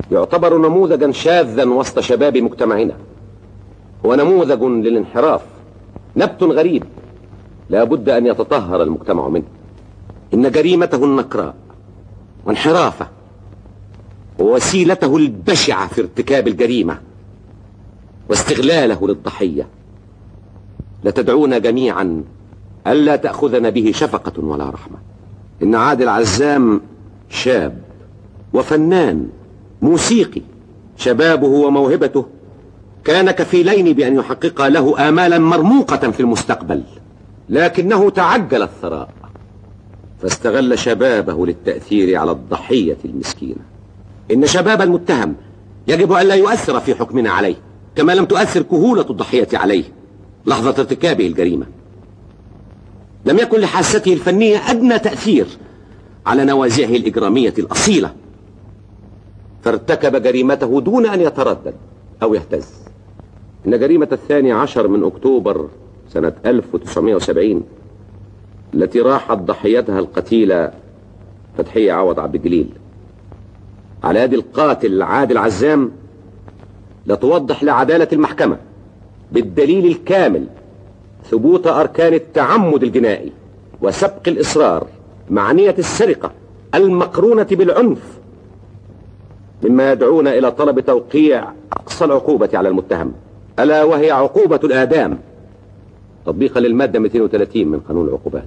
يعتبر نموذجا شاذا وسط شباب مجتمعنا هو نموذج للانحراف نبت غريب لا بد أن يتطهر المجتمع منه إن جريمته النكراء وانحرافه ووسيلته البشعة في ارتكاب الجريمة واستغلاله للضحية لتدعونا جميعا ألا تأخذنا به شفقة ولا رحمة إن عادل عزام شاب وفنان موسيقي شبابه وموهبته كان كفيلين بأن يحقق له آمالا مرموقة في المستقبل لكنه تعجل الثراء فاستغل شبابه للتأثير على الضحية المسكينة إن شباب المتهم يجب أن لا يؤثر في حكمنا عليه كما لم تؤثر كهولة الضحية عليه لحظة ارتكابه الجريمة لم يكن لحاسته الفنية أدنى تأثير على نوازعه الإجرامية الأصيلة فارتكب جريمته دون أن يتردد أو يهتز إن جريمة الثاني عشر من أكتوبر سنة 1970 التي راحت ضحيتها القتيلة فتحية عوض عبد الجليل على يد القاتل عادل عزام لتوضح لعدالة المحكمة بالدليل الكامل ثبوت أركان التعمد الجنائي وسبق الإصرار مع نية السرقة المقرونة بالعنف مما يدعونا إلى طلب توقيع أقصى العقوبة على المتهم ألا وهي عقوبة الآدام تطبيقا للمادة 230 من قانون العقوبات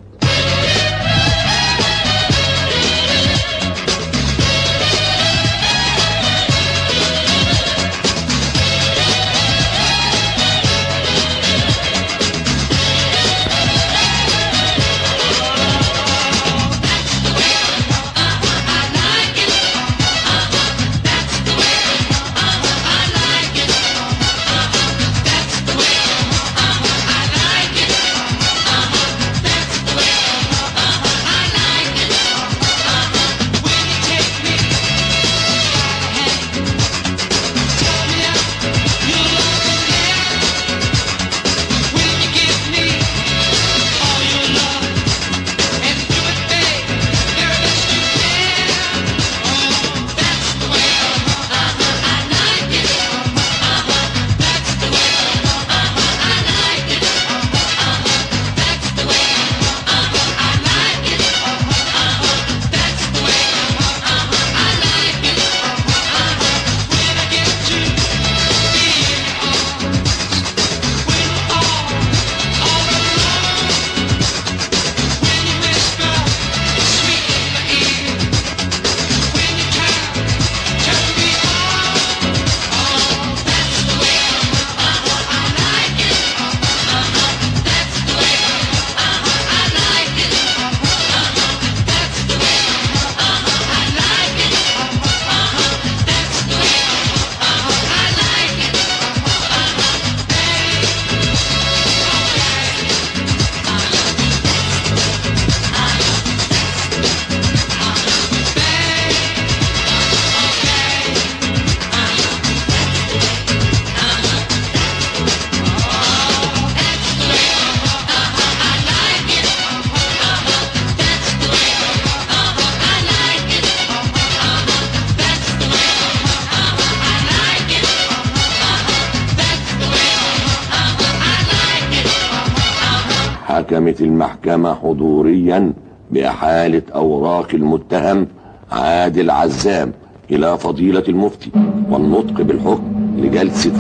حكمت المحكمة حضوريا بإحالة أوراق المتهم عادل عزام إلى فضيلة المفتي والنطق بالحكم لجلسة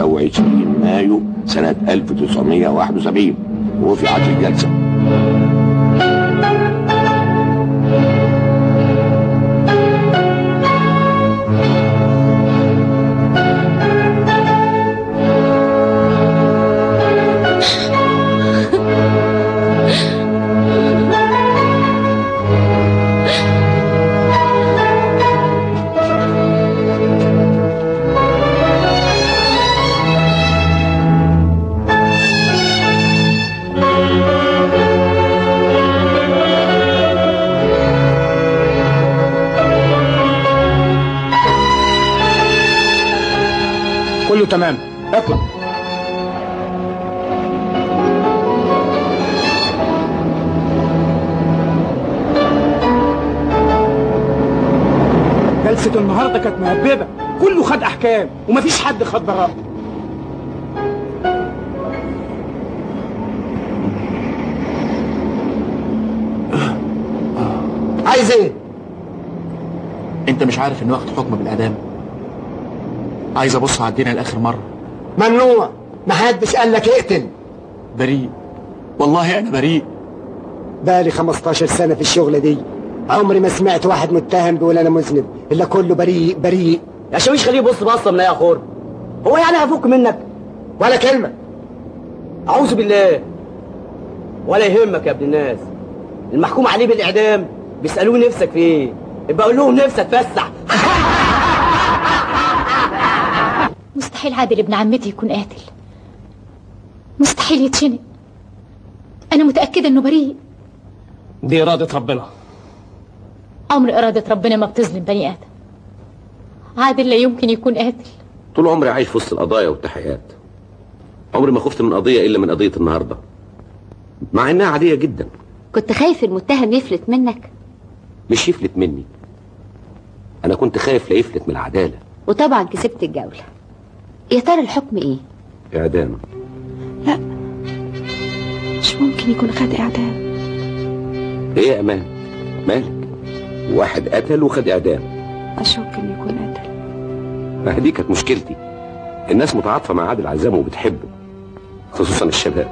25 مايو سنة 1971 رفعت الجلسة كله تمام اطلع جلسة حادثة النهاردة كانت مهببة كله خد أحكام ومفيش حد خد براءة عايز ايه؟ انت مش عارف ان واخد حكم بالاعدام عايز ابص على الدنيا لاخر مره ممنوع محدش قال لك اقتل بريء والله انا بريء بقالي 15 سنة في الشغلة دي عمري ما سمعت واحد متهم بيقول انا مذنب الا كله بريء بريء يا شاويش خليه يبص بصه من يا خور هو يعني هفك منك ولا كلمة اعوذ بالله ولا يهمك يا ابن الناس المحكوم عليه بالاعدام بيسالوه نفسك في ايه يبقى اقول لهم نفسي اتفسح مستحيل عادل ابن عمتي يكون قاتل مستحيل يتشنق أنا متأكدة إنه بريء دي إرادة ربنا عمر إرادة ربنا ما بتظلم بني آدم عادل لا يمكن يكون قاتل طول عمري عايش في وسط القضايا والتحقيقات عمري ما خفت من قضية إلا من قضية النهاردة مع إنها عادية جدا كنت خايف المتهم يفلت منك مش يفلت مني أنا كنت خايف لا يفلت من العدالة وطبعا كسبت الجولة يا ترى الحكم ايه إعدام مش ممكن يكون خد اعدام إيه يا أمان مالك واحد قتل وخد إعدام مش ممكن يكون قتل ما دي كانت مشكلتي الناس متعاطفة مع عادل عزام وبتحبه خصوصا الشباب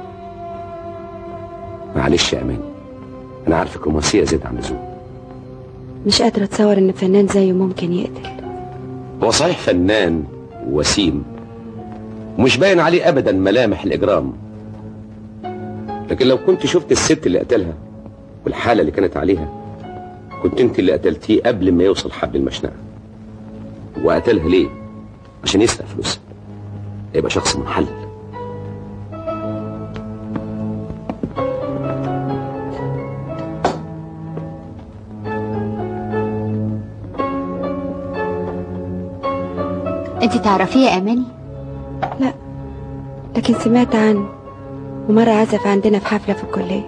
معلش يا أمان أنا عارفك رومانسية زيادة عن اللزوم مش قادرة اتصور ان فنان زيه ممكن يقتل هو صحيح فنان وسيم ومش باين عليه ابدا ملامح الاجرام لكن لو كنت شفت الست اللي قتلها والحاله اللي كانت عليها كنت انت اللي قتلتيه قبل ما يوصل حبل المشنقه وقتلها ليه عشان يسرق فلوسها يبقى شخص منحل انت تعرفيه يا اماني لا لكن سمعت عنه ومرة عزف عندنا في حفلة في الكلية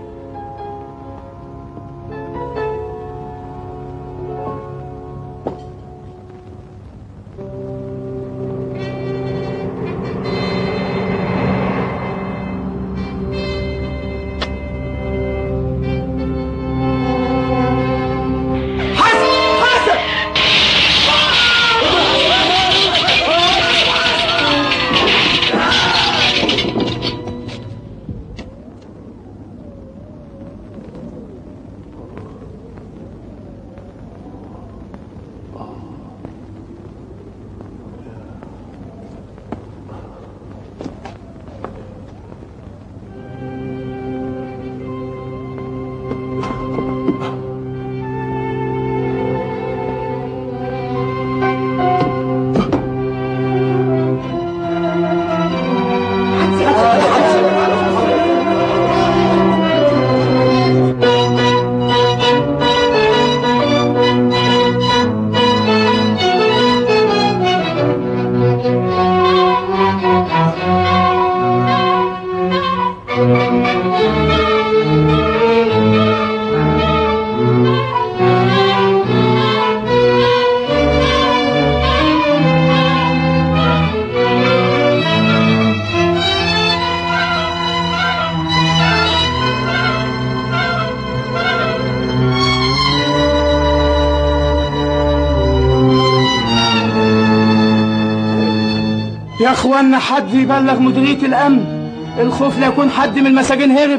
يا اخوانا حد يبلغ مديرية الامن الخوف لا يكون حد من المساجين هرب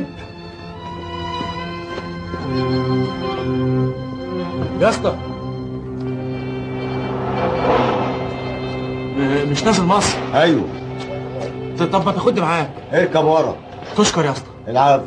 يا اسطى م- مش نازل مصر ايوه ط- طب ما تاخدني معاك اركب ورا تشكر يا اسطى العب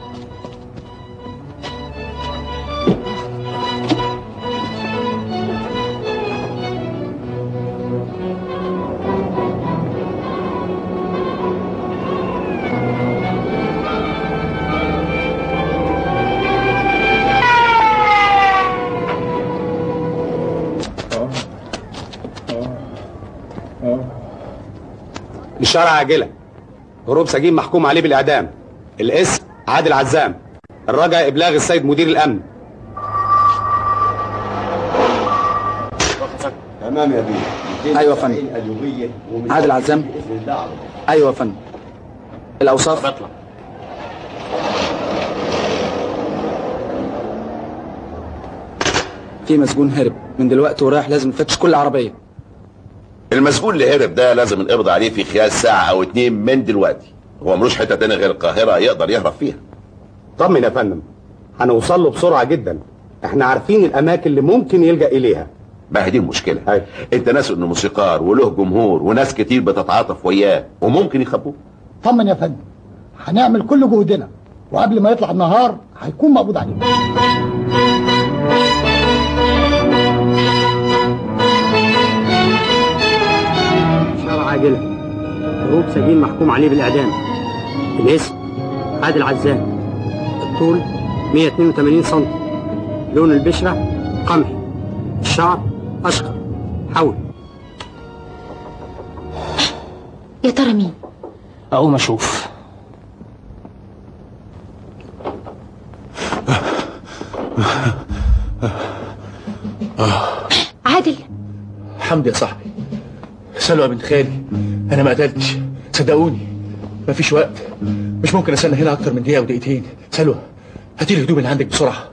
الشارع عاجلة هروب سجين محكوم عليه بالإعدام الاسم عادل عزام الرجاء إبلاغ السيد مدير الأمن تمام يا بيه أيوة يا فندم. اليوميه عادل عزام باذن الله على ايوه يا فندم الاوصاف بطلع في مسجون هرب من دلوقتي ورايح لازم نفتش كل عربيه المسجون اللي هرب ده لازم القبض عليه في خلال ساعة أو اتنين من دلوقتي هو ملوش حتة تانية غير القاهرة يقدر يهرب فيها طمن يا فندم هنوصل له بسرعه جدا احنا عارفين الاماكن اللي ممكن يلجا اليها ما هي دي المشكلة أيوة. انت ناس انه موسيقار وله جمهور وناس كتير بتتعاطف وياه وممكن يخبوه طمن يا فندم هنعمل كل جهدنا وقبل ما يطلع النهار هيكون مقبوض عليه إشارة عاجلة هروب سجين محكوم عليه بالإعدام الاسم عادل عزام الطول 182 سم لون البشرة قمحي الشعر أشقر حول يا ترى مين أقوم أشوف عادل حمدي يا صاحبي سلوى يا بنت خالي انا ما قتلتش صدقوني مفيش وقت مش ممكن استنى هنا اكتر من دقيقه ودقيقتين سلوى هاتي لي الهدوم اللي عندك بسرعه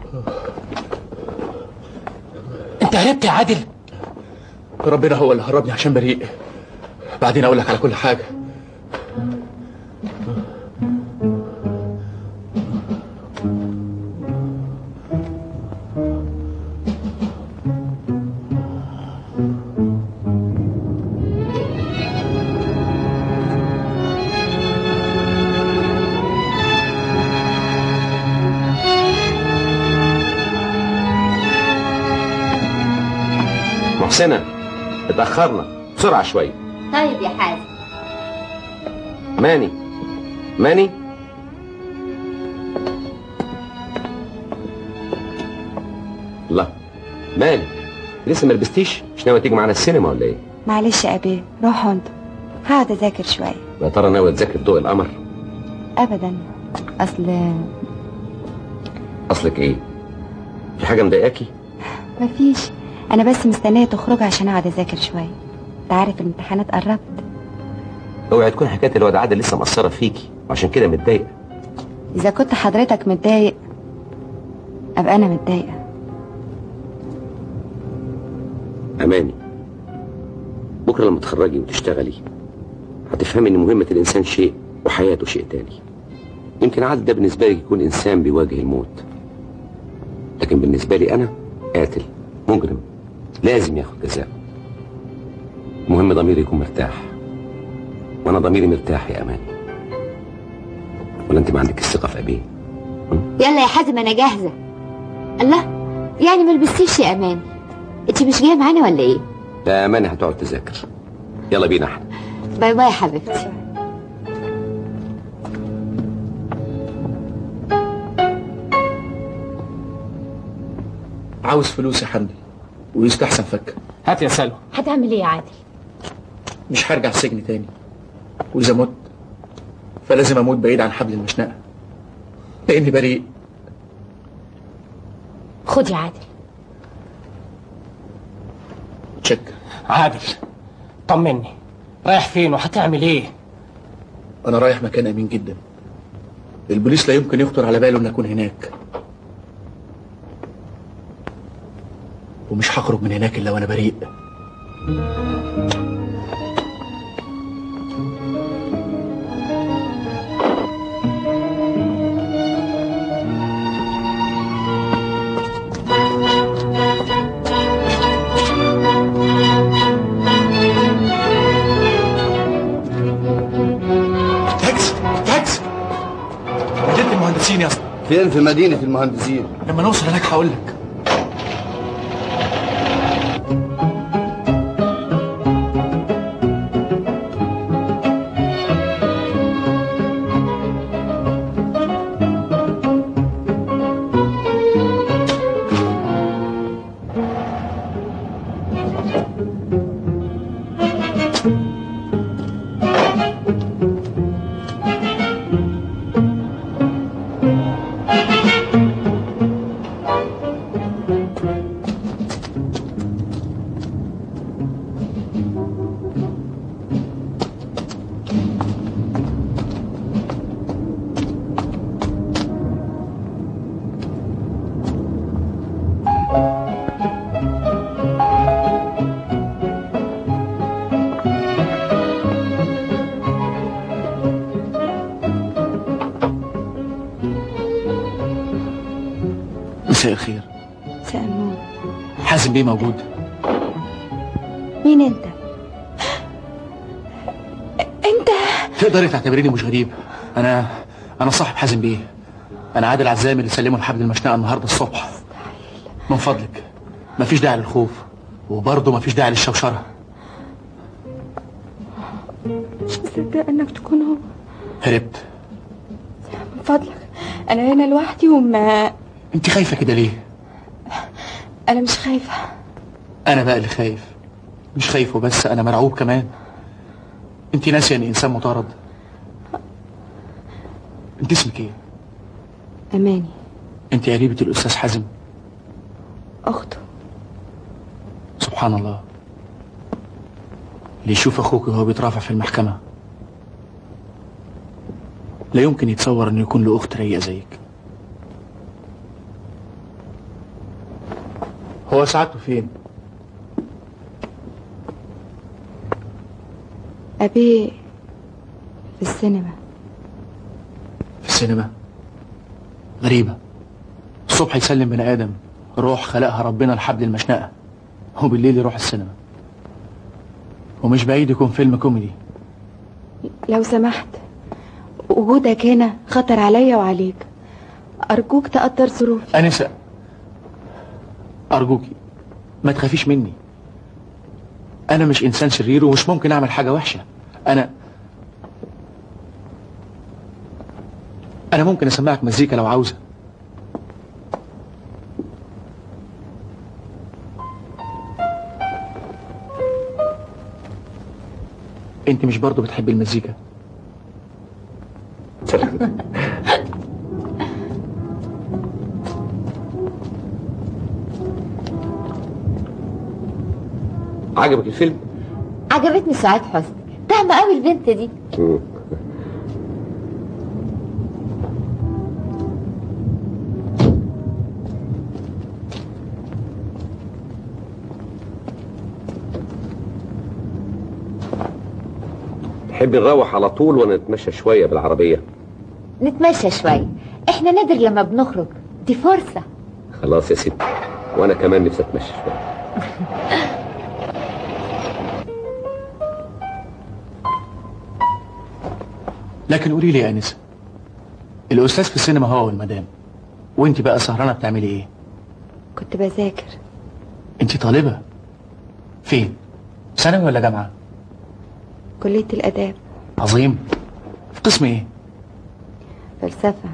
أنت هربت يا عادل ربنا هو اللي هربني عشان بريء بعدين اقول لك على كل حاجه محسنة اتأخرنا بسرعة شوية طيب يا حازم ماني ماني الله مالك لسه ما لبستيش مش ناوي تيجي معانا السينما ولا ايه معلش يا ابي روحوا انتوا هقعد اذاكر شويه يا ترى ناوي تذاكر ضوء القمر ابدا اصل اصلك ايه في حاجة مضايقاكي مفيش انا بس مستنيه تخرجوا عشان اقعد اذاكر شويه انت عارف الامتحانات قربت اوعي تكون حكاية الواد عادل لسه مأثرة فيكي وعشان كده متضايقة اذا كنت حضرتك متضايق ابقى انا متضايقه أماني بكرة لما تخرجي وتشتغلي هتفهمي إن مهمة الإنسان شيء وحياته شيء تاني يمكن عادل ده بالنسبة لك يكون إنسان بيواجه الموت لكن بالنسبة لي أنا قاتل مجرم لازم ياخد جزاء المهم ضميري يكون مرتاح وأنا ضميري مرتاح يا أماني ولا أنت ما عندك الثقة في أبيه يلا يا حازم انا جاهزه الله يعني ما لبستيش يا امان انت مش جايه معانا ولا ايه لا أماني هتقعد تذاكر يلا بينا احنا باي باي يا حبيبتي عاوز فلوس يا حمدي ويستحسن فك هات يا سلوى هتعمل ايه يا عادل مش هرجع السجن تاني واذا مت فلازم اموت بعيد عن حبل المشنقه لاني بريء خد يا عادل تشك عادل طمني رايح فين وهتعمل ايه انا رايح مكان امين جدا البوليس لا يمكن يخطر على باله ان اكون هناك ومش هخرج من هناك الا وانا بريء تاكسي تاكسي مدينة المهندسين يا اسطى فين في مدينه المهندسين لما نوصل هناك هقول لك حازم بيه موجود مين انت انت تقدري تعتبريني مش غريب انا انا صاحب حازم بيه انا عادل عزام اللي سلمه الحبل المشنقه النهارده الصبح من فضلك مفيش داعي للخوف وبرضه مفيش داعي للشوشره مش مصدقه انك تكون هو هربت من فضلك انا هنا لوحدي وما انت خايفه كده ليه انا مش خايفه انا بقى اللي خايف مش خايف وبس انا مرعوب كمان انت ناسيه اني انسان مطارد انت اسمك ايه اماني انت قريبه الاستاذ حازم اخته سبحان الله اللي يشوف اخوك وهو بيترافع في المحكمه لا يمكن يتصور انه يكون له اخت رايقه زيك هو سعادته فين ابي في السينما في السينما غريبه الصبح يسلم بني ادم روح خلقها ربنا الحبل المشنقه وبالليل يروح السينما ومش بعيد يكون فيلم كوميدي لو سمحت وجودك هنا خطر عليا وعليك ارجوك تقدر ظروفي انسه ارجوكي ما تخافيش مني انا مش انسان شرير ومش ممكن اعمل حاجه وحشه انا انا ممكن اسمعك مزيكا لو عاوزه انت مش برضو بتحبي المزيكا عجبك الفيلم؟ عجبتني سعاد حسني تهمة قوي البنت دي مم. تحبي نروح على طول ونتمشى شوية بالعربية نتمشى شوية احنا نادر لما بنخرج دي فرصة خلاص يا ستي وأنا كمان نفسي أتمشى شوية لكن قولي لي يا انسه الاستاذ في السينما هو والمدام وانت بقى سهرانه بتعملي ايه كنت بذاكر انت طالبه فين ثانوي ولا جامعه كلية الآداب عظيم في قسم ايه فلسفة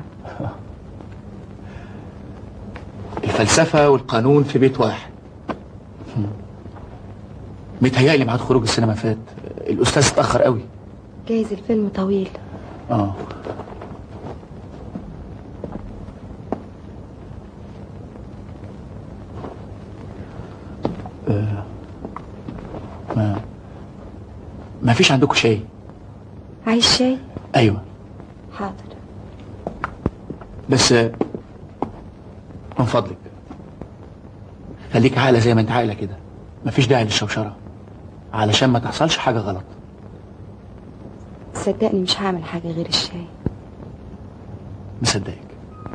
الفلسفه والقانون في بيت واحد هم. متهيألي ميعاد خروج السينما فات الاستاذ اتاخر قوي جايز الفيلم طويل اه آه. ما ما فيش عندكم شاي عايز شاي ايوه حاضر بس آه، من فضلك خليك عاقله زي ما انت عاقله كده مفيش داعي للشوشره علشان ما تحصلش حاجه غلط صدقني مش هعمل حاجة غير الشاي مصدقك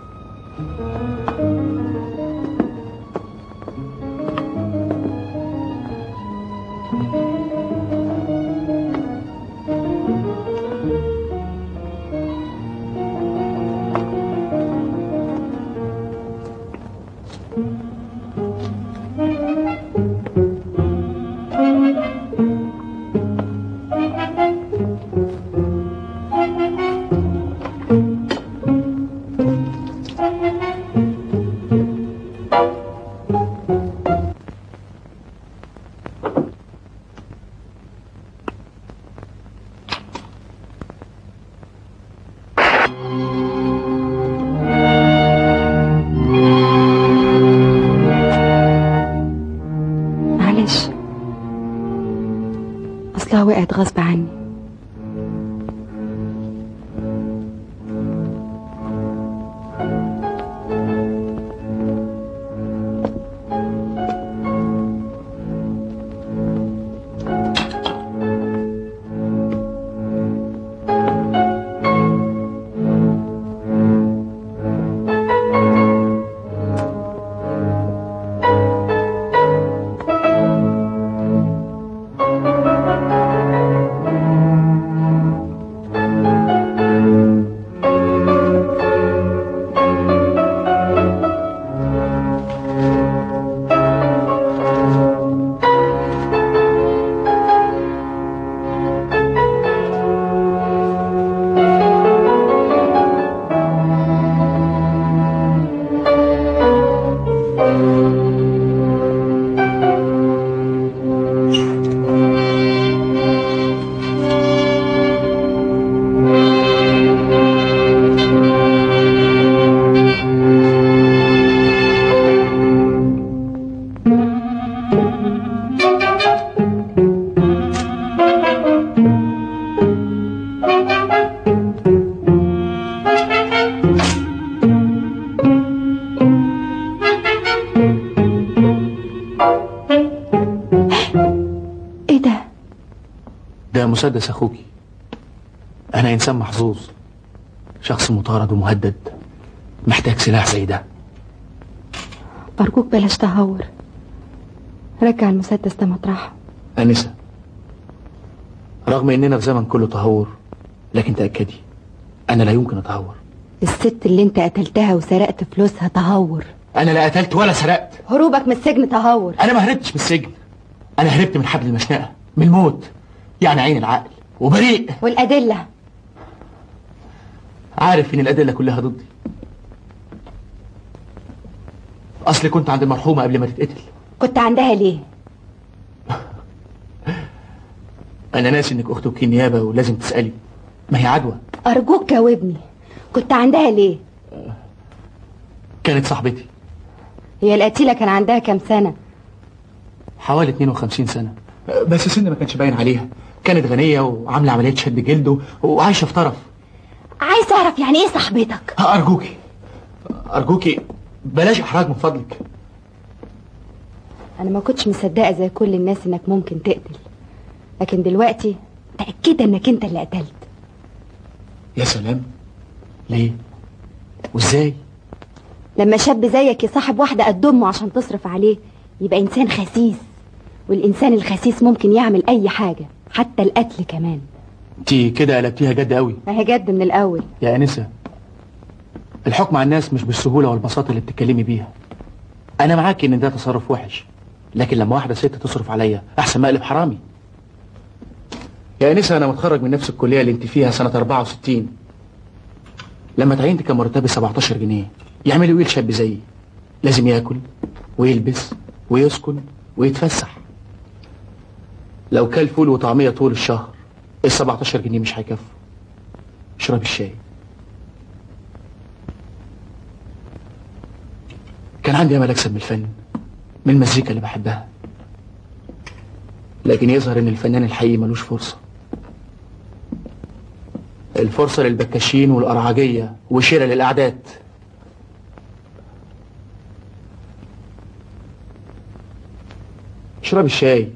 معلش أصلها وقعت غصب عني يا مسدس اخوكي انا انسان محظوظ شخص مطارد ومهدد محتاج سلاح زي ده أرجوك بلاش تهور رجع المسدس ده مطرحه انسه رغم اننا في زمن كله تهور لكن تاكدي انا لا يمكن اتهور الست اللي انت قتلتها وسرقت فلوسها تهور انا لا قتلت ولا سرقت هروبك من السجن تهور انا ما هربتش من السجن انا هربت من حبل المشنقه من الموت يعني عين العقل وبريء والأدلة عارف ان الادله كلها ضدي اصلي كنت عند المرحومه قبل ما تتقتل كنت عندها ليه انا ناسي انك اخت وكيل نيابه ولازم تسالي ما هي عدوى أرجوك جاوبني كنت عندها ليه كانت صاحبتي هي القتيلة كان عندها كام سنة حوالي 52 سنه بس سن ما كانش باين عليها كانت غنيه وعامله عمليه شد جلد و- وعايشه في طرف عايز أعرف يعني إيه صاحبتك ارجوكي ارجوكي بلاش احراج من فضلك أنا ما كنتش مصدقة زي كل الناس إنك ممكن تقتل لكن دلوقتي متأكدة إنك أنت اللي قتلت يا سلام ليه وازاي لما شاب زيك يصاحب واحدة قد أمه عشان تصرف عليه يبقى إنسان خسيس والإنسان الخسيس ممكن يعمل أي حاجة حتى القتل كمان انت كده قلبتيها جد قوي ما هي جد من الأول يا انسه الحكم على الناس مش بالسهوله والبساطه اللي بتتكلمي بيها انا معاكي ان ده تصرف وحش لكن لما واحده ست تصرف عليا احسن ما اقلب حرامي يا انسه انا متخرج من نفس الكليه اللي انت فيها سنه 64 لما تعينت كان مرتبي 17 جنيه يعملوا ايه لشاب زيي لازم ياكل ويلبس ويسكن ويتفسح لو كل فول وطعميه طول الشهر ال 17 جنيه مش هيكفوا اشرب الشاي كان عندي امل اكسب من الفن من المزيكا اللي بحبها لكن يظهر ان الفنان الحقيقي ملوش فرصه الفرصه للبكاشين والقرعجيه وشراء للاعداد اشرب الشاي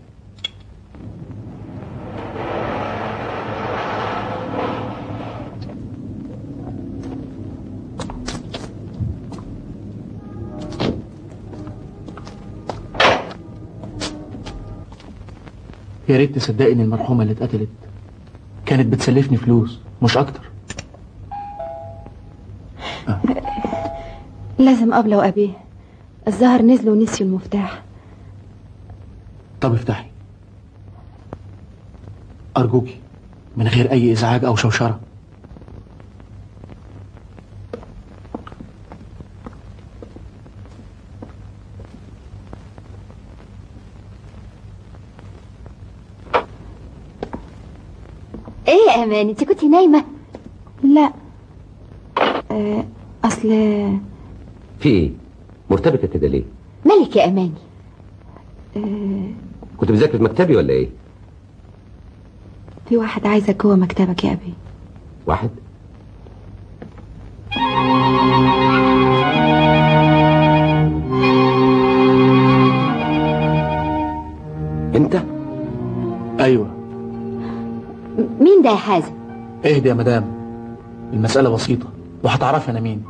يا ريت تصدقي ان المرحومه اللي اتقتلت كانت بتسلفني فلوس مش اكتر لازم أبلة وأبيه الظهر نزلوا ونسيوا المفتاح طب افتحي ارجوكي من غير اي ازعاج او شوشره ايه يا امان انت كنت نايمه لا آه، أصل في ايه مرتبكه كده ليه مالك يا اماني آه، كنت بذاكر في مكتبي ولا ايه في واحد عايزك جوه مكتبك يا أبي واحد انت ايوه م- مين ده يا حازم اهدي يا مدام المساله بسيطه وهتعرفي انا مين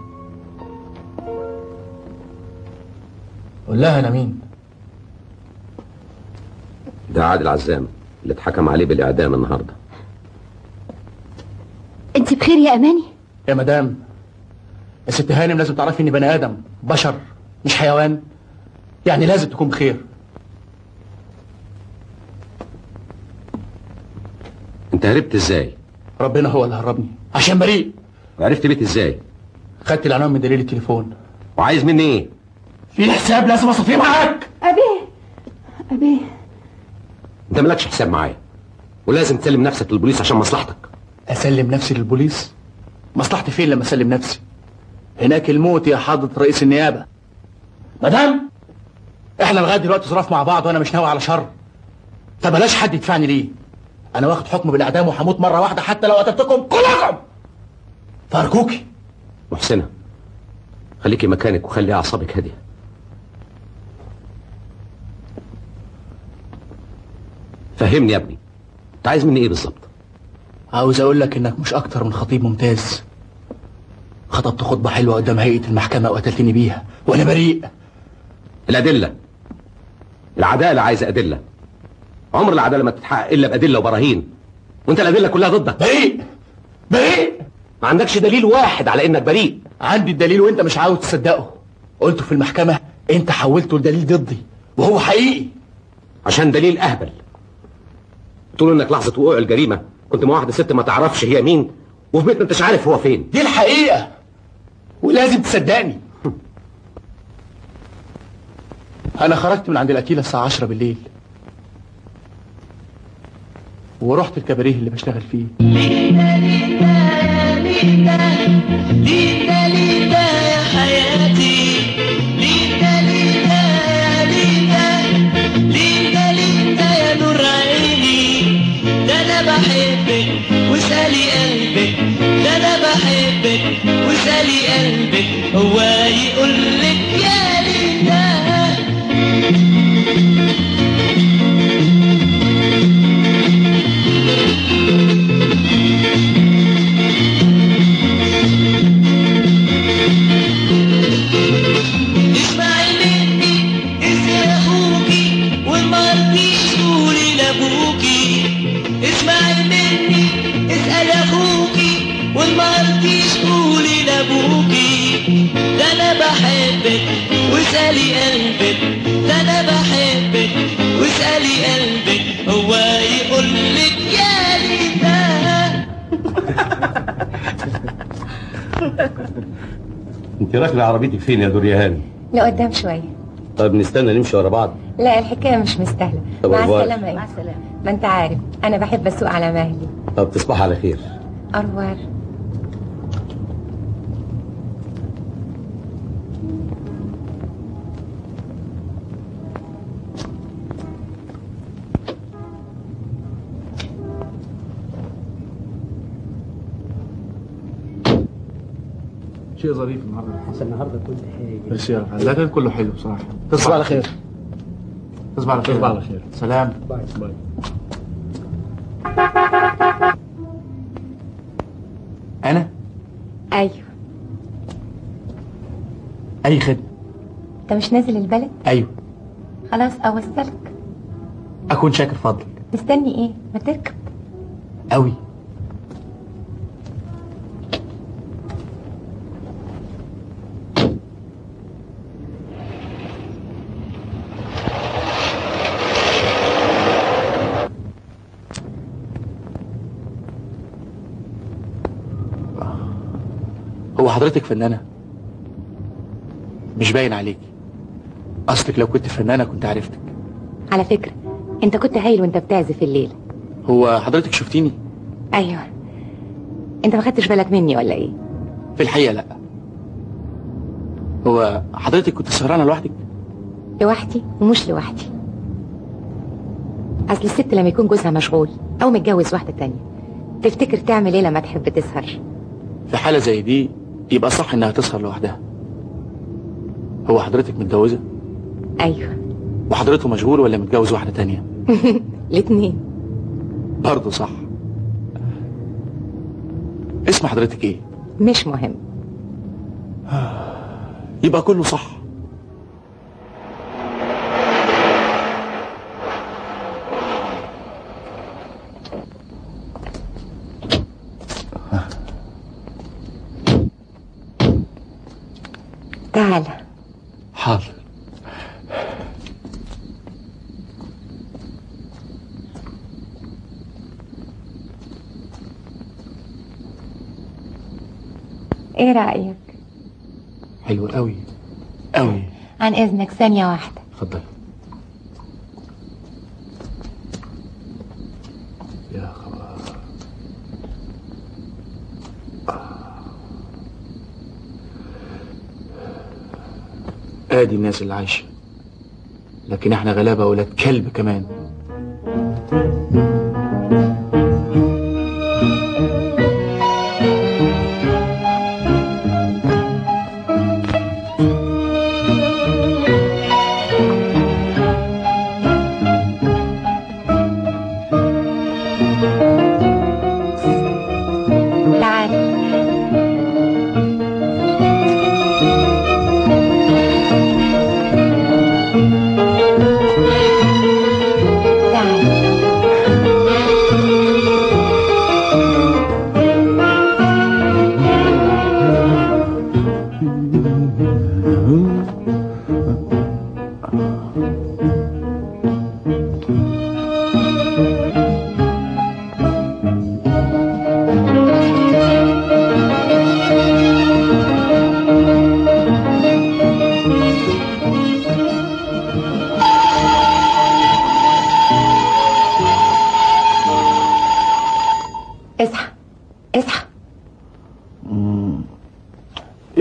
قول لها انا مين ده عادل عزام اللي اتحكم عليه بالاعدام النهارده انت بخير يا اماني يا مدام يا ست هانم لازم تعرفي اني بني ادم بشر مش حيوان يعني لازم تكون بخير انت هربت ازاي ربنا هو اللي هربني عشان بريء وعرفت بيت ازاي خدت العنوان من دليل التليفون وعايز مني ايه في حساب لازم اصفيه معاك أبي أبي انت مالكش حساب معايا ولازم تسلم نفسك للبوليس عشان مصلحتك اسلم نفسي للبوليس مصلحتي فين لما اسلم نفسي هناك الموت يا حضرة رئيس النيابة مدام احنا لغاية دلوقتي ظراف مع بعض وانا مش ناوي على شر فبلاش حد يدفعني ليه انا واخد حكم بالاعدام وهموت مرة واحدة حتى لو قتلتكم كلكم فارجوكي محسنة خليكي مكانك وخلي اعصابك هاديه فهمني يا ابني انت عايز مني ايه بالظبط عاوز اقول لك انك مش اكتر من خطيب ممتاز خطبت خطبة حلوة قدام هيئة المحكمة وقتلتني بيها وانا بريء الادله العداله عايزه ادله عمر العداله ما تتحقق الا بادله وبراهين وانت الادله كلها ضدك بريء بريء ما عندكش دليل واحد على انك بريء عندي الدليل وانت مش عاوز تصدقه قلته في المحكمة انت حولته لدليل ضدي وهو حقيقي عشان دليل اهبل تقول انك لحظه وقوع الجريمه كنت مع واحده ست ما تعرفش هي مين وفي بيت ما انتش عارف هو فين دي الحقيقة ولازم تصدقني انا خرجت من عند القتيلة الساعة 10 بالليل ورحت الكباريه اللي بشتغل فيه لينا لينا يا حياتي لينا لينا يا لينا لينا لينا يا نور عيني ده انا بحبك وسالي قلبك ده انا بحبك وسالي قلبك هو يقول لك يا لينا اسمعي مني اسأل اخوكي ومرضيش تقولي لابوكي اسمعي مني اسأل اخوكي ومرضيش تقولي لابوكي ده انا بحبك واسألي قلبك ده انا بحبك واسألي قلبك هو يقول لك يا لينا انت راكبه عربيتك فين يا دوريهان لقدام شوية طيب نستنى نمشي ورا بعض لا الحكاية مش مستاهلة طب مع أخبارك؟ السلامة يا مع السلامة ما انت عارف انا بحب اسوق على مهلي طب تصبح على خير أروار شيء ظريف النهارده حسن النهارده كنت حاجه بس يا لا كان كله حلو بصراحة تصبح على خير تصبح على خير تصبح على خير. سلام باي باي انا ايوه اي خدمة انت مش نازل البلد ايوه خلاص اوصلك اكون شاكر فضلك مستني ايه ما تركب قوي هو حضرتك فنانة مش باين عليك اصلك لو كنت فنانة كنت عرفتك على فكرة انت كنت هايل وانت بتعزف الليل هو حضرتك شفتيني ايوه انت ما خدتش بالك مني ولا ايه في الحقيقة لا هو حضرتك كنت سهرانة لوحدك لوحدي ومش لوحدي اصل الست لما يكون جوزها مشغول او متجوز واحدة تانية تفتكر تعمل ايه لما تحب تسهر في حالة زي دي يبقى صح انها تسهر لوحدها هو حضرتك متجوزة ايوه وحضرته مشغول ولا متجوز واحدة تانية الاتنين برضه صح اسم حضرتك ايه مش مهم يبقى كله صح تعال حاضر ايه رأيك حلو قوي قوي عن اذنك ثانية واحدة اتفضل يا خبر ادي الناس اللي عايشه لكن احنا غلابه ولاد كلب كمان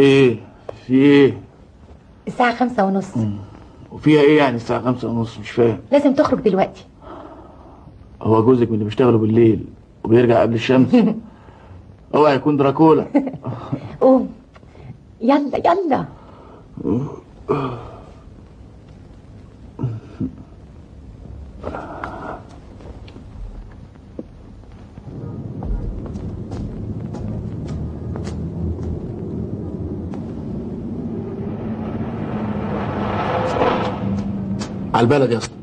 ايه في ايه الساعة خمسة ونص وفيها ايه يعني الساعة خمسة ونص مش فاهم لازم تخرج دلوقتي هو جوزك من اللي بيشتغلوا بالليل وبيرجع قبل الشمس اوعى يكون دراكولا قوم يلا يلا على البلد يا اسطى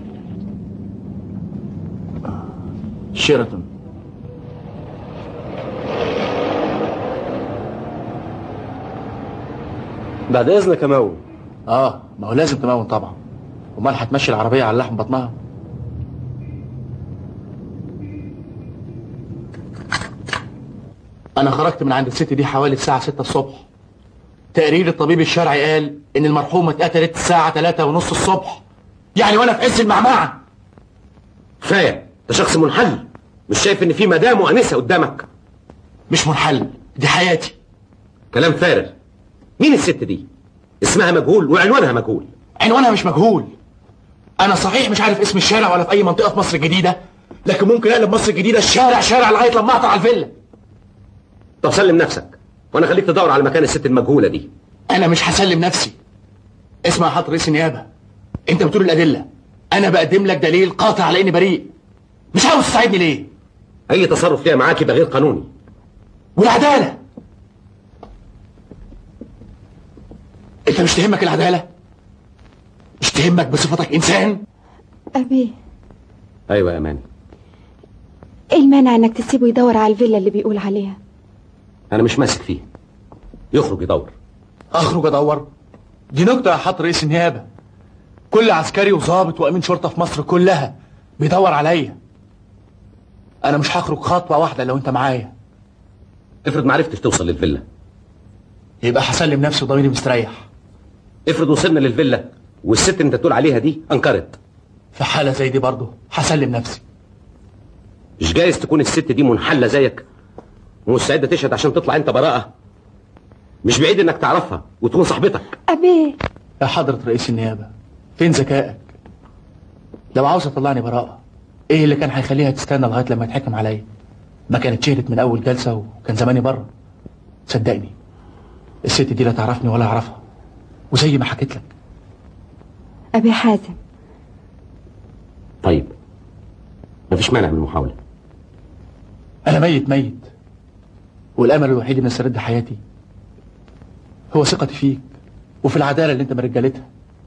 شيراتون بعد اذنك يا مو اه ما هو لازم تمون طبعا امال هتمشي العربيه على لحم بطنها انا خرجت من عند الست دي حوالي الساعه 6 الصبح تقرير الطبيب الشرعي قال ان المرحومه اتقتلت الساعه 3 ونص الصبح يعني وانا في عز المعمعه كفايه انت شخص منحل مش شايف ان في مدام وانسه قدامك مش منحل دي حياتي كلام فارغ مين الست دي اسمها مجهول وعنوانها مجهول عنوانها مش مجهول انا صحيح مش عارف اسم الشارع ولا في اي منطقه في مصر الجديده لكن ممكن اقلب مصر الجديده شارع شارع لغايه لما اقطع الفيلا طب سلم نفسك وانا خليك تدور على مكان الست المجهوله دي انا مش هسلم نفسي اسمع يا حضرة رئيس النيابه انت بتقول الادله انا بقدم لك دليل قاطع على اني بريء مش عاوز تساعدني ليه اي تصرف فيها معاك يبقى غير قانوني والعداله انت مش تهمك العداله مش تهمك بصفتك انسان أبي ايوه يا اماني إيه المانع إنك تسيبه يدور على الفيلا اللي بيقول عليها انا مش ماسك فيه يخرج يدور اخرج ادور دي نكته يا حضرة رئيس النيابه كل عسكري وظابط وامين شرطه في مصر كلها بيدور عليا انا مش هخرج خطوه واحده لو انت معايا افرض ما عرفتش توصل للفيلا يبقى هسلم نفسي وضميري مستريح افرض وصلنا للفيلا والست اللي انت تقول عليها دي انكرت في حاله زي دي برضه هسلم نفسي مش جايز تكون الست دي منحله زيك ومستعده تشهد عشان تطلع انت براءه مش بعيد انك تعرفها وتكون صاحبتك أبي يا حضرة رئيس النيابة فين ذكائك لو عاوز تطلعني براءة ايه اللي كان هيخليها تستنى لغاية لما يتحكم عليا ما كانت شهدت من اول جلسة وكان زماني بره صدقني الست دي لا تعرفني ولا اعرفها وزي ما حكيت لك أبي حازم طيب مفيش مانع من المحاوله انا ميت ميت والامل الوحيد ان استرد حياتي هو ثقتي فيك وفي العدالة اللي انت مرجلتها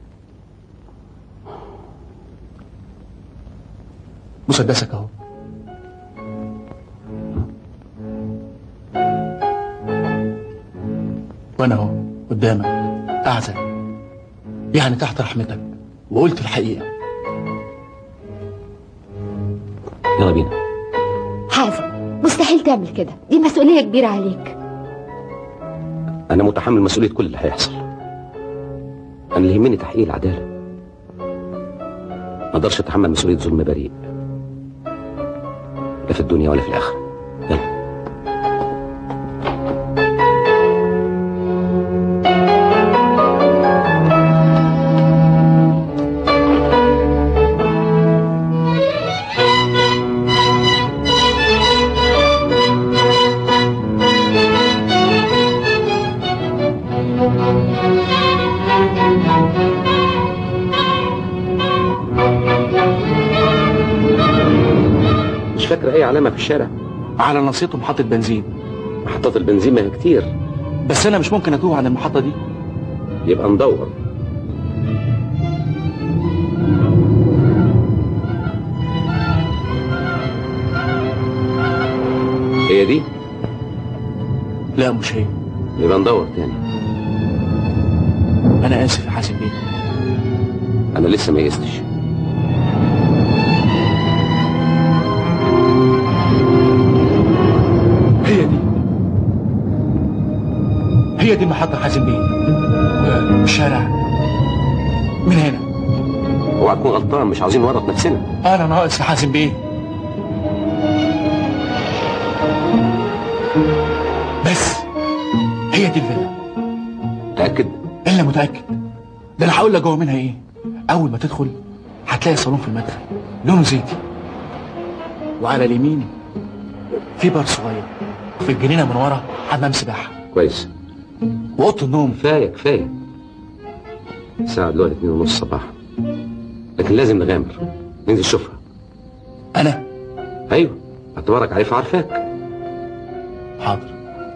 مسدسك اهو وانا اهو قدامك اعزل يعني تحت رحمتك وقلت الحقيقة يلا بينا حازم مستحيل تعمل كده دي مسؤولية كبيرة عليك انا متحمل مسؤوليه كل اللي هيحصل انا اللي يهمني تحقيق العداله ما اقدرش اتحمل مسؤوليه ظلم بريء لا في الدنيا ولا في الاخره يلا مش فاكره اي علامه في الشارع على نصيته محطة بنزين محطات البنزين ما هي كتير بس انا مش ممكن اتوه عن المحطة دي يبقى ندور هي دي لا مش هي يبقى ندور تاني انا اسف يا حازم بيه انا لسه ما يئستش هي دي هي دي المحطة حازم بيه الشارع من هنا اوعى تكون غلطان مش عاوزين نورط نفسنا انا ناقص يا حازم بيه بس هي دي الفيلا متاكد الا متاكد ده انا هقول لك جوه منها ايه اول ما تدخل هتلاقي الصالون في المدخل لونه زيتي وعلى اليمين في بار صغير في الجنينه من ورا حمام سباحه كويس واوضه النوم كفايه كفايه الساعه دلوقتي اتنين ونص صباحا لكن لازم نغامر ننزل شوفها انا ايوه اعتبارك عارف عارفاك حاضر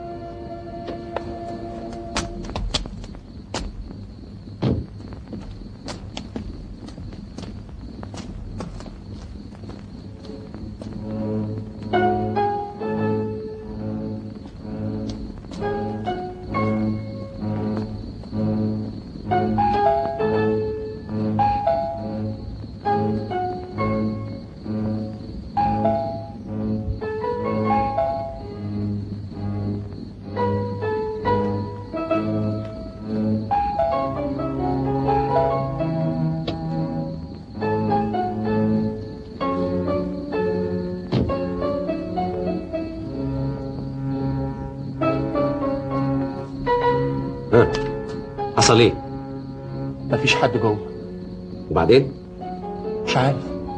ها حصل ايه مفيش حد جوه وبعدين مش عارف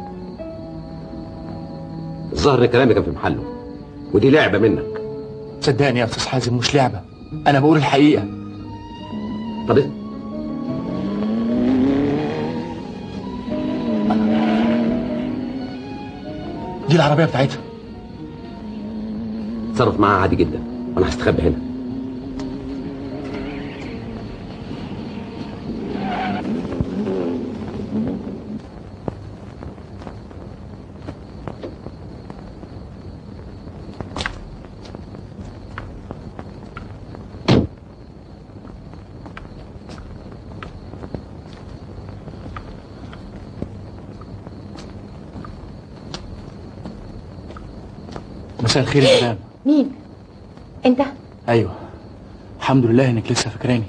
الظاهر ان كلامي كان في محله ودي لعبه منك صدقني يا استاذ حازم مش لعبه انا بقول الحقيقه طب إيه؟ دي العربيه بتاعتها تصرف معاها عادي جدا وانا هستخبى هنا مساء الخير يا مدام مين انت ايوه الحمد لله انك لسه فاكراني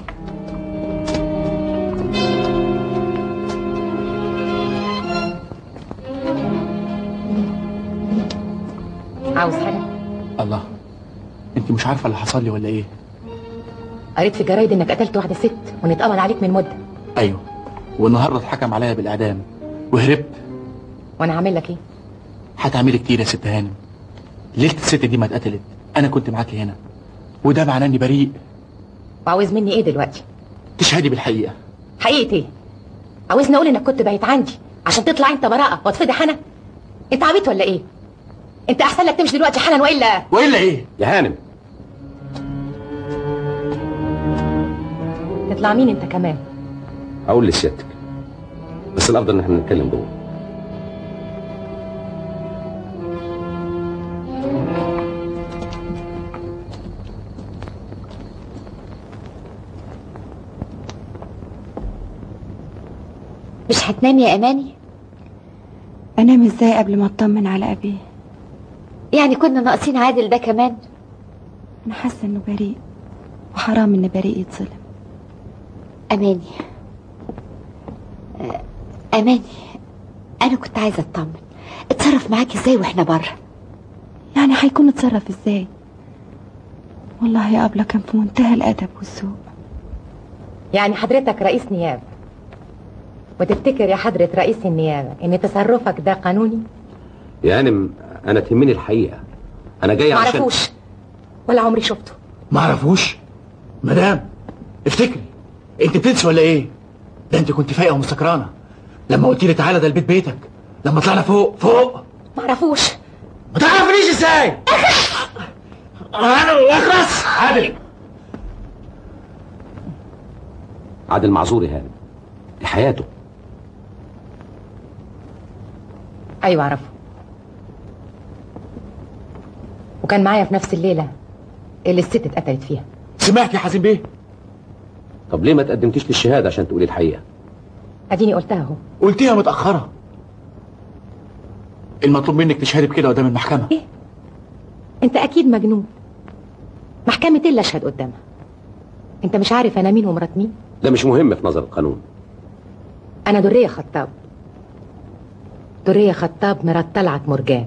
عاوز حاجه الله انت مش عارفه اللي حصل لي ولا ايه قريت في الجرايد انك قتلت واحده ست وان اتقبض عليك من مده ايوه والنهارده اتحكم عليا بالاعدام وهربت وانا هعمل لك ايه هتعملي كتير يا ست هانم ليله الست دي ما اتقتلت انا كنت معاكي هنا وده معناه اني بريء وعاوز مني ايه دلوقتي تشهدي بالحقيقه حقيقه ايه عاوزني اقول انك كنت بايت عندي عشان تطلع انت براءه واتفضح انا انت عبيط ولا ايه انت احسن لك تمشي دلوقتي حالا والا والا ايه يا هانم تطلع مين انت كمان اقول لسيادتك بس الافضل ان احنا نتكلم جوه مش هتنام يا اماني انام ازاي قبل ما اطمن على ابيه يعني كنا ناقصين عادل ده كمان انا حاسه انه بريء وحرام ان بريء يتظلم اماني آه، اماني انا كنت عايزه اطمن اتصرف معاك ازاي واحنا بره يعني هيكون اتصرف ازاي والله يا ابله كان في منتهى الادب والذوق يعني حضرتك رئيس نيابه وتفتكر يا حضرة رئيس النيابة ان تصرفك ده قانوني يا هانم انا تهمني الحقيقه انا جاي عشان معرفوش ولا عمري شفته ما اعرفوش مدام افتكري انت بتنسي ولا ايه ده انت كنت فايقه ومستكرانه لما قلت لي تعالى ده البيت بيتك لما طلعنا فوق فوق معرفوش ما تعرفنيش ازاي انا اخلص عادل عادل معذور يا هانم دي حياته ايوه اعرفه وكان معايا في نفس الليله اللي الست اتقتلت فيها سمعت يا حازم بيه طب ليه ما تقدمتيش للشهاده عشان تقولي الحقيقه اديني قلتها اهو قلتيها متاخره المطلوب منك تشهدي بكده قدام المحكمه ايه انت اكيد مجنون محكمة ايه اللي اشهد قدامها انت مش عارف انا مين ومرات مين ده مش مهم في نظر القانون انا درية خطاب درية خطاب مرات طلعت مرجان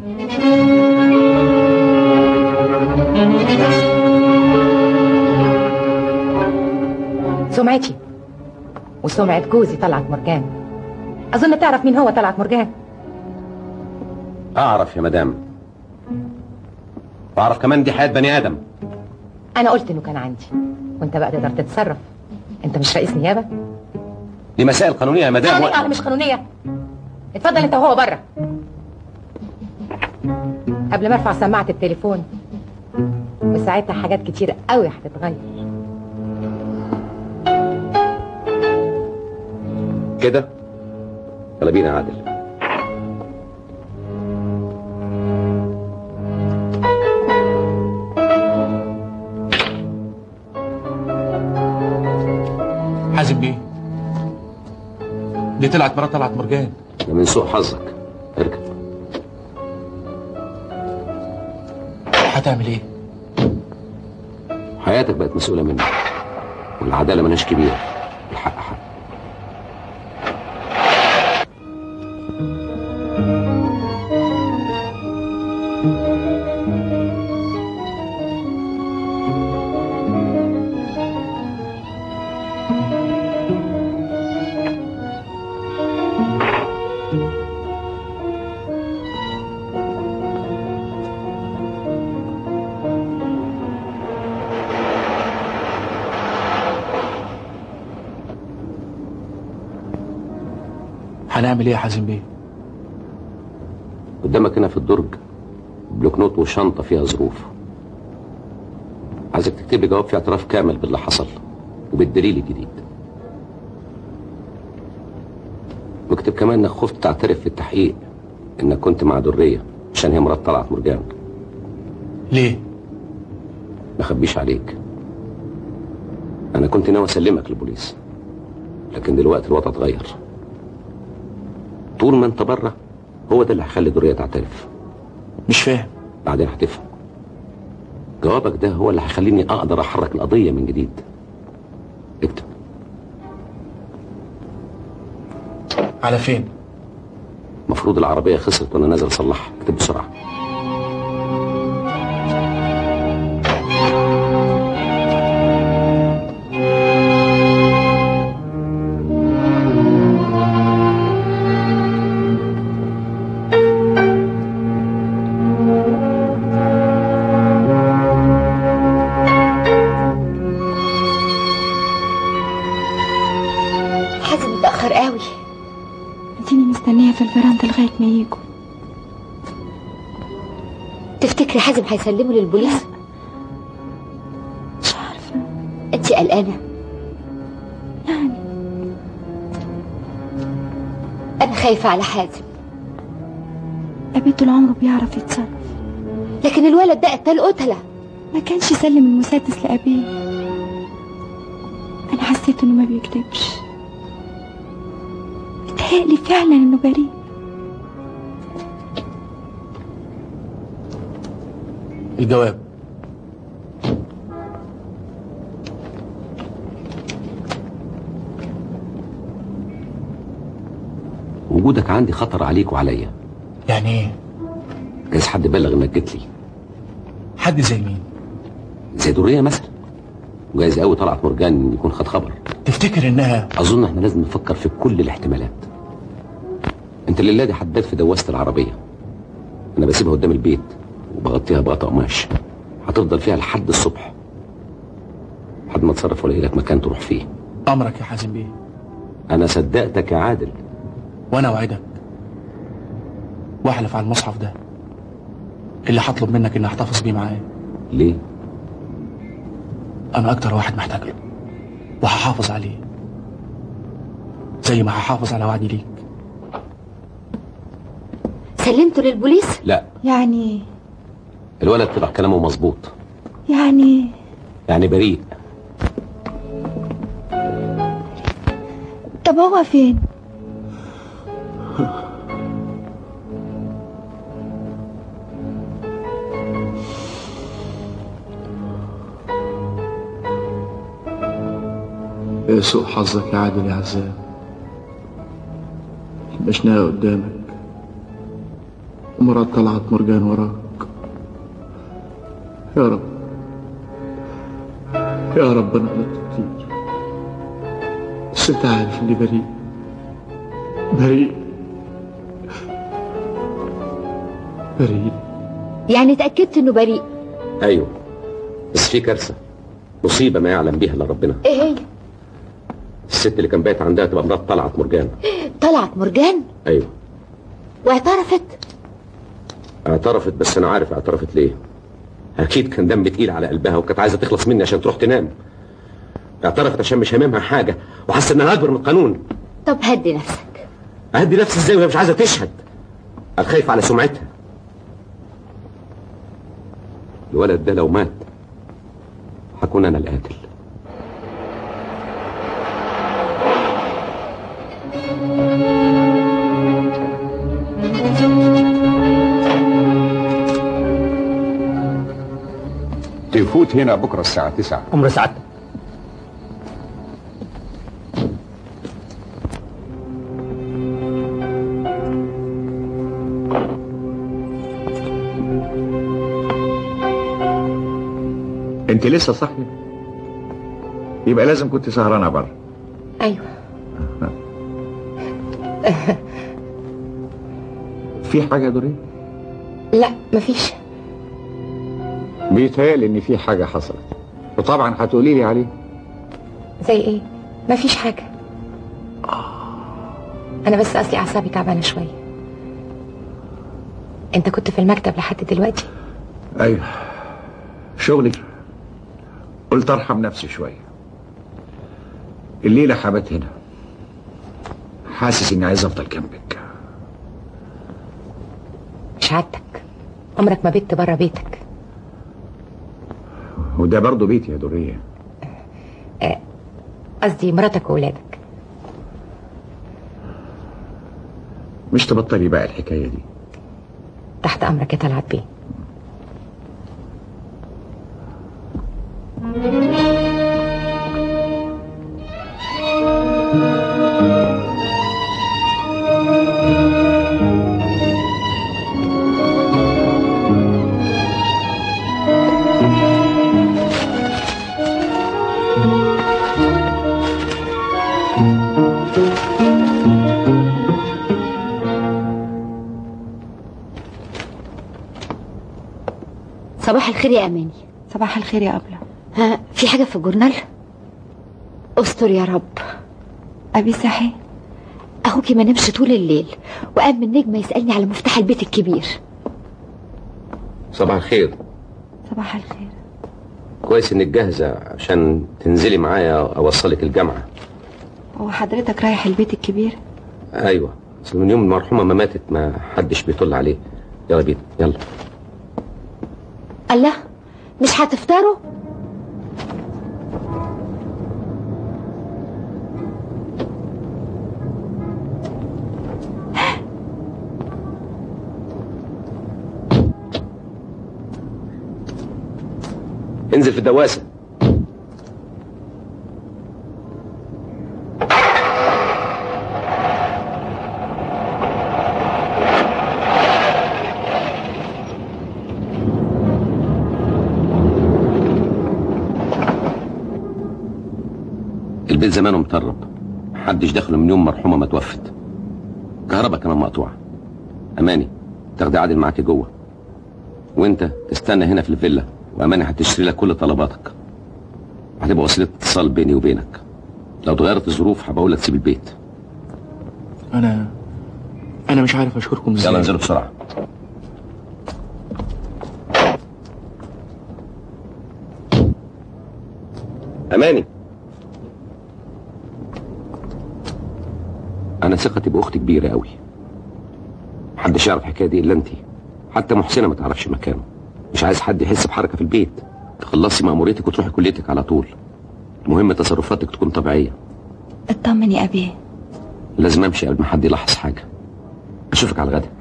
سمعتي وسمعة جوزي طلعت مرجان أظن تعرف مين هو طلعت مرجان اعرف يا مدام واعرف كمان دي حياه بني ادم أنا قلت إنه كان عندي وأنت بقى تقدر تتصرف أنت مش رئيس نيابة دي مسائل قانونيه يا مدام يعني أنا مش قانونية اتفضل أنت وهو بره قبل ما ارفع سماعة التليفون وساعتها حاجات كتير قوي هتتغير كده يلا بينا يا عادل حازم بيه دي طلعت مرات طلعت مرجان ده من سوء حظك اركب هتعمل ايه حياتك بقت مسؤوله منك والعداله ملهاش كبير الحق حق هنعمل ايه يا حازم بيه قدامك هنا في الدرج بلوك نوت وشنطه فيها ظروف عايزك تكتب لي جواب فيه اعتراف كامل باللي حصل وبالدليل الجديد واكتب كمان انك خفت تعترف في التحقيق انك كنت مع دريه عشان هي مرات طلعت مرجان ليه ما اخبيش عليك انا كنت ناوي اسلمك للبوليس لكن دلوقتي الوضع اتغير طول ما انت بره هو ده اللي هيخلي دريه تعترف مش فاهم بعدين هتفهم جوابك ده هو اللي هيخليني اقدر احرك القضيه من جديد اكتب على فين المفروض العربيه خسرت وانا نازل اصلحها اكتب بسرعه حازم اتأخر قوي اديني مستنية في الفرندا لغاية ما يجوا تفتكري حازم هيسلمه للبوليس مش عارفة انت قلقانة يعني انا خايفة على حازم أبي طول عمره بيعرف يتصرف لكن الولد ده قتل قتلة ما كانش يسلم المسدس لأبيه أنا حسيت إنه ما بيكذبش متهيألي فعلا إنه بريء الجواب وجودك عندي خطر عليك وعليا يعني ايه جايز حد بلغ انك جيت لي حد زي مين زي دريه مثلا وجايز قوي طلعت مرجان يكون خد خبر تفتكر انها اظن احنا لازم نفكر في كل الاحتمالات انت الليله دي حداد في دواسه العربيه انا بسيبها قدام البيت وبغطيها بغطاء قماش هتفضل فيها لحد الصبح لحد ما اتصرف والاقي لك مكان تروح فيه امرك يا حازم بيه انا صدقتك يا عادل وانا اوعدك واحلف على المصحف ده اللي هطلب منك اني احتفظ بيه معايا ليه انا اكتر واحد محتاج له وهحافظ عليه زي ما هحافظ على وعدي ليك سلمته للبوليس لا يعني الولد طلع كلامه مظبوط يعني يعني بريء طب هو فين يا سوء حظك يا عادل يا عزام مشناها قدامك ومرات طلعت مرجان وراك يا رب يا رب انا غلطت كتير بس انت عارف اني بريء بريء بريء يعني اتأكدت انه بريء ايوه بس في كارثه مصيبه ما يعلم بها الا ربنا ايه هي الست اللي كان بايت عندها تبقى مرات طلعت مرجان طلعت مرجان ايوه واعترفت اعترفت بس انا عارف اعترفت ليه اكيد كان دم تقيل على قلبها وكانت عايزه تخلص مني عشان تروح تنام اعترفت عشان مش هاممها حاجه وحاسه انها اكبر من القانون طب هدي نفسك اهدي نفسي ازاي وهي مش عايزه تشهد انا خايف على سمعتها الولد ده لو مات هكون انا القاتل تفوت هنا بكرة الساعة 9 عمر سعادتك انت لسه صاحية يبقى لازم كنت سهرانة بره ايوه في حاجة يا دورين لا مفيش بيتهيألي ان في حاجة حصلت وطبعا هتقولي لي عليه زي ايه مفيش حاجه انا بس اصلي اعصابي تعبانه شويه انت كنت في المكتب لحد دلوقتي ايوه شغلي قلت ارحم نفسي شوية الليلة حبت هنا حاسس اني عايز افضل جنبك مش عادتك عمرك ما بيت بره بيتك وده برضه بيتي يا دورية آه، قصدي مراتك وولادك مش تبطلي بقى الحكاية دي تحت امرك يا طلعت بيه صباح الخير يا اماني صباح الخير يا أبلة ها في حاجه في الجورنال استر يا رب أبي صحي اخوكي ما نامش طول الليل وقام من نجمه يسالني على مفتاح البيت الكبير صباح الخير صباح الخير كويس انك جاهزه عشان تنزلي معايا اوصلك الجامعه هو حضرتك رايح البيت الكبير ايوه اصل من يوم المرحومه ما ماتت ما حدش بيطل عليه يلا بينا يلا الله مش هتفطروا انزل في الدواسه البيت زمانه مطرب محدش دخله من يوم مرحومه ما توفت كهرباء كمان مقطوعه اماني تاخدي عادل معاكي جوه وانت تستنى هنا في الفيلا واماني هتشتري لك كل طلباتك هتبقى وسيله اتصال بيني وبينك لو اتغيرت الظروف هبقول لك تسيب البيت انا انا مش عارف اشكركم ازاي يلا انزلوا بسرعه اماني انا ثقتي باختي كبيره قوي محدش يعرف الحكايه دي الا انت حتى محسنه ما تعرفش مكانه مش عايز حد يحس بحركه في البيت تخلصي مأموريتك وتروحي كليتك على طول المهم تصرفاتك تكون طبيعيه اطمن يا أبي لازم امشي قبل ما حد يلاحظ حاجه اشوفك على الغدا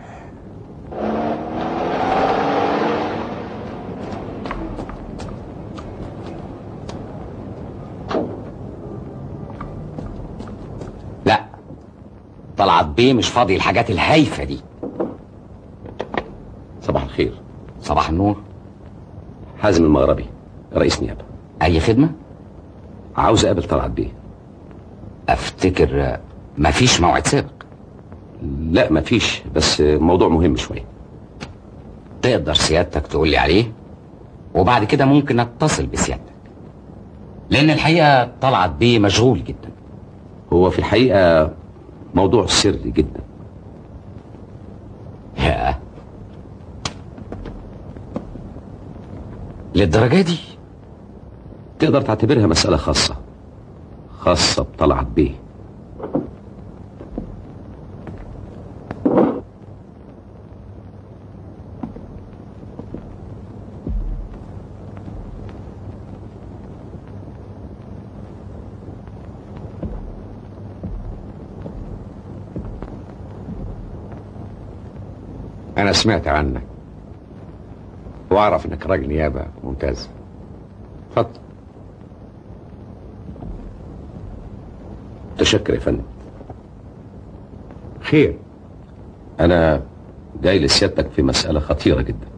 لا طلعت بيه مش فاضي الحاجات الهايفه دي صباح الخير صباح النور حازم المغربي رئيس نيابه اي خدمه عاوز اقابل طلعت بيه افتكر آه، مفيش موعد سابق لا مفيش بس موضوع مهم شويه تقدر سيادتك تقول لي عليه وبعد كده ممكن اتصل بسيادتك لان الحقيقه طلعت بيه مشغول جدا هو في الحقيقه موضوع سري جدا يا للدرجه دي تقدر تعتبرها مساله خاصه خاصه بطلعت بيه أنا سمعت عنك وأعرف إنك راجل نيابة ممتاز اتفضل تشكر يا فندم خير انا جاي لسيادتك في مساله خطيره جدا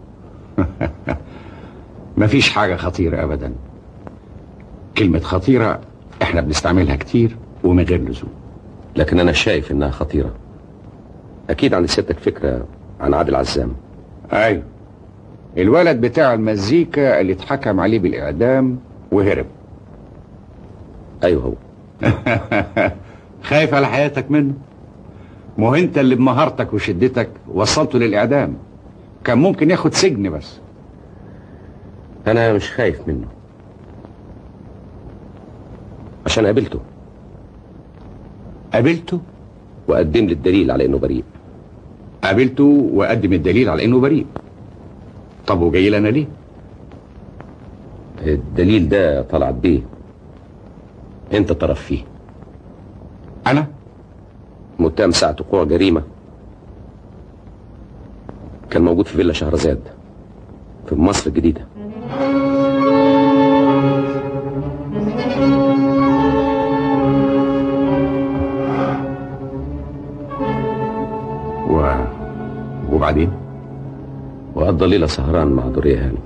مفيش حاجة خطيرة أبدا كلمة خطيرة إحنا بنستعملها كتير ومن غير لزوم لكن انا شايف انها خطيره اكيد عند سيادتك فكره عن عادل عزام أيوة الولد بتاع المزيكا اللي اتحكم عليه بالإعدام وهرب ايوه هو خايف على حياتك منه مو انت اللي بمهارتك وشدتك وصلته للإعدام كان ممكن ياخد سجن بس انا مش خايف منه عشان قابلته قابلته وقدم لي الدليل على انه بريء قابلته وقدم الدليل على انه بريء طب وجاي لنا ليه الدليل ده طلعت بيه انت طرف فيه انا متهم ساعة وقوع جريمة كان موجود في فيلا شهرزاد في مصر الجديدة و... وبعدين وقضى ليلة سهران مع دورية هانم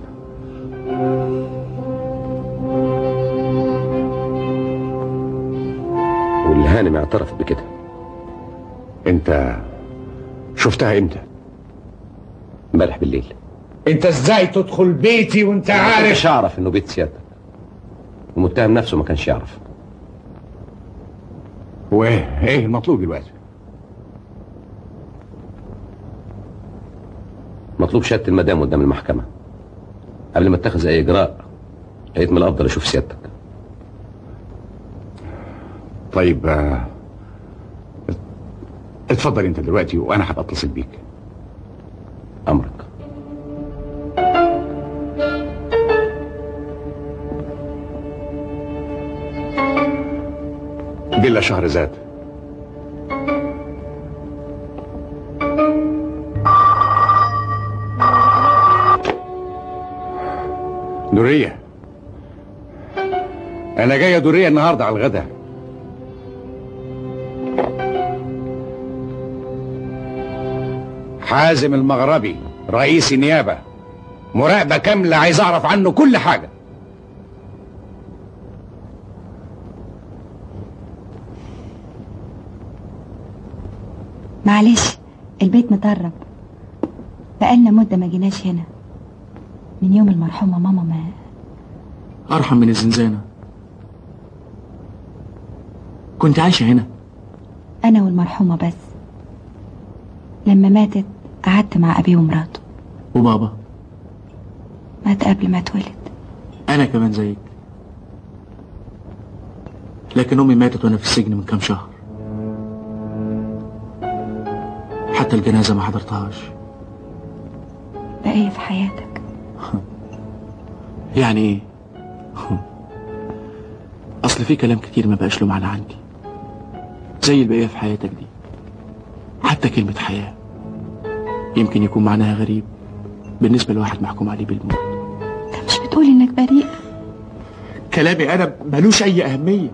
والهانم اعترفت بكده انت شفتها امتى امبارح بالليل انت ازاي تدخل بيتي وانت ما عارف كنتش اعرف انه بيت سيادتك المتهم نفسه ما كانش يعرف وايه ايه المطلوب دلوقتي مطلوب شهادة المدام قدام المحكمة قبل ما اتخذ اي اجراء لقيت من الافضل اشوف سيادتك طيب آه، اتفضل انت دلوقتي وانا هبقى اتصل بيك امرك فيلا شهرزاد دورية أنا جاية دورية النهاردة على الغدا حازم المغربي رئيس النيابة مراقبة كاملة عايز أعرف عنه كل حاجة معلش البيت مطرب بقالنا مدة ما جيناش هنا من يوم المرحومة ماما ما ارحم من الزنزانه كنت عايشه هنا أنا والمرحومة بس لما ماتت قعدت مع أبي ومراته وبابا مات قبل ما اتولد انا كمان زيك لكن امي ماتت وانا في السجن من كام شهر حتى الجنازه ما حضرتهاش بقية في حياتك يعني ايه اصل في كلام كتير ما بقاش له معنى عندي زي البقيه في حياتك دي حتى كلمه حياه يمكن يكون معناها غريب بالنسبه لواحد محكوم عليه بالموت انت مش بتقول انك بريء كلامي انا ملوش اي اهميه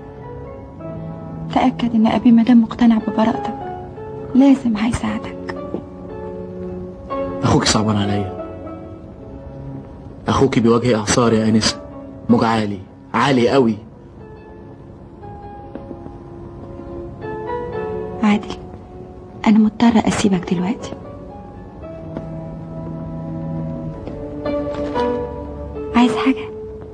تأكد ان أبي مادام مقتنع ببراءتك لازم هيساعدك اخوك صعبان عليا اخوك بيواجه اعصار يا انسه موج عالي عالي قوي مضطرة أسيبك دلوقتي عايز حاجة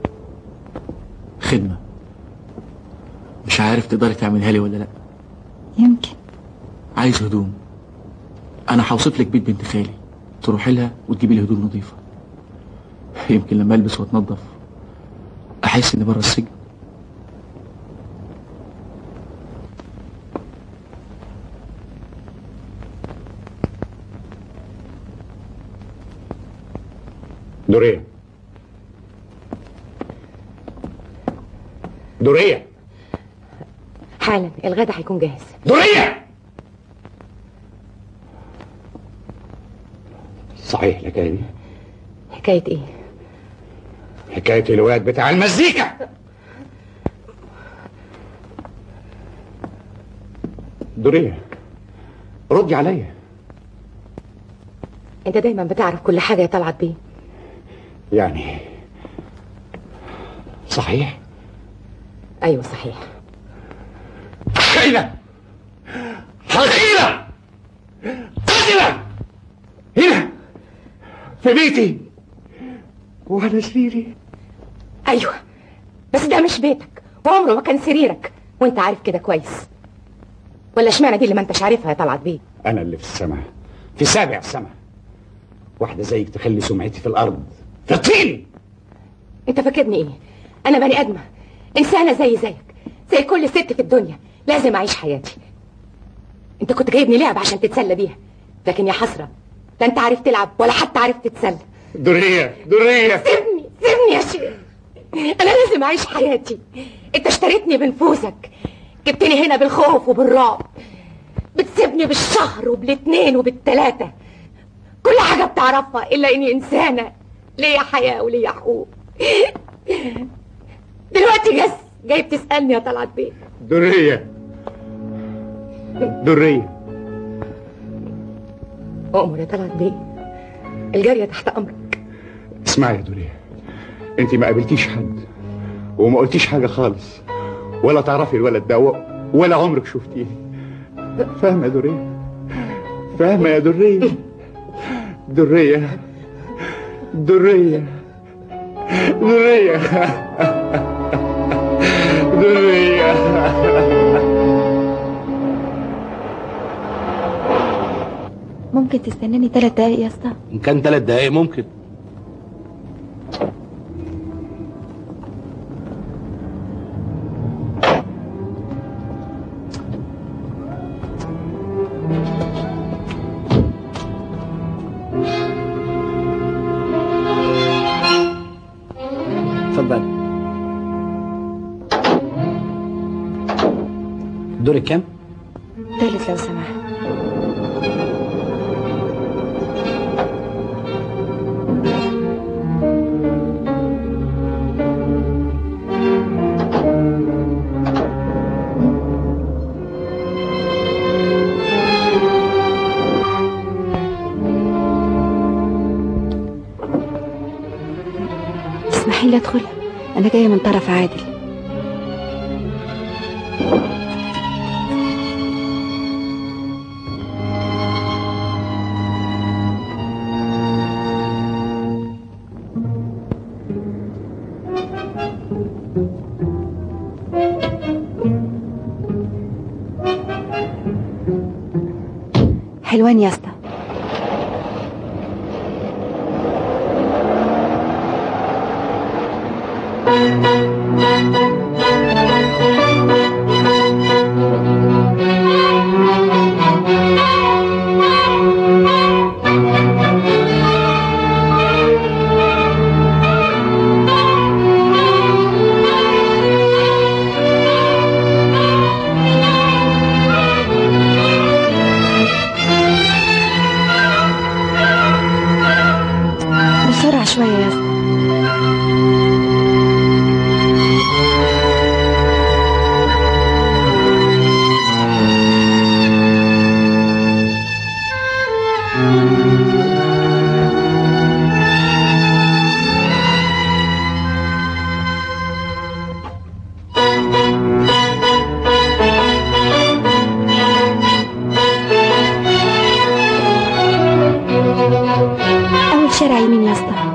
خدمة مش عارف تقدري تعملها لي ولا لا يمكن عايز هدوم انا هوصف لك بيت بنت خالي تروحي لها وتجيبي لي هدوم نظيفة يمكن لما البس واتنضف احس اني بره السجن دورية دورية حالا الغدا هيكون جاهز دورية صحيح الحكاية دي حكاية ايه حكاية الواد بتاع المزيكا دورية ردي عليا انت دايما بتعرف كل حاجة يا طلعت بيه يعني صحيح ايوه صحيح خاينة خاينة قاتلة هنا في بيتي وعلى سريري ايوه بس ده مش بيتك وعمره ما كان سريرك وانت عارف كده كويس ولا اشمعنى دي اللي ما انتش عارفها يا طلعت بيه أنا اللي في السماء في سابع السماء واحدة زيك تخلي سمعتي في الأرض في الطين انت فاكرني ايه انا بني ادمه انسانه زي زيك زي كل ست في الدنيا لازم اعيش حياتي انت كنت جايبني لعب عشان تتسلى بيها لكن يا حسره لا انت عارف تلعب ولا حتى عارف تتسلى دورية دورية سيبني سيبني يا شيخ انا لازم اعيش حياتي انت اشتريتني بنفوسك جبتني هنا بالخوف وبالرعب بتسيبني بالشهر وبالاتنين وبالتلاتة كل حاجة بتعرفها إلا إني إنسانة ليا حياة وليا حقوق دلوقتي جس جاي بتسألني يا طلعت بيه دورية دورية أؤمر يا طلعت بيه الجارية تحت أمرك اسمعي يا دورية انت ما قابلتيش حد وما قلتيش حاجة خالص ولا تعرفي الولد ده و- ولا عمرك شفتيه فاهمة يا دورية فاهمة يا دورية دورية دورية دورية دورية ممكن تستناني ثلاث دقايق يا اسطى ان كان ثلاث دقايق ممكن اتفضل دورك كام؟ تالت لو سمحت اسمحي لي ادخل انا جايه من طرف عادل حلوان يا اسطى بسرعه شويه يا اسطى شارع يمين يا اسطى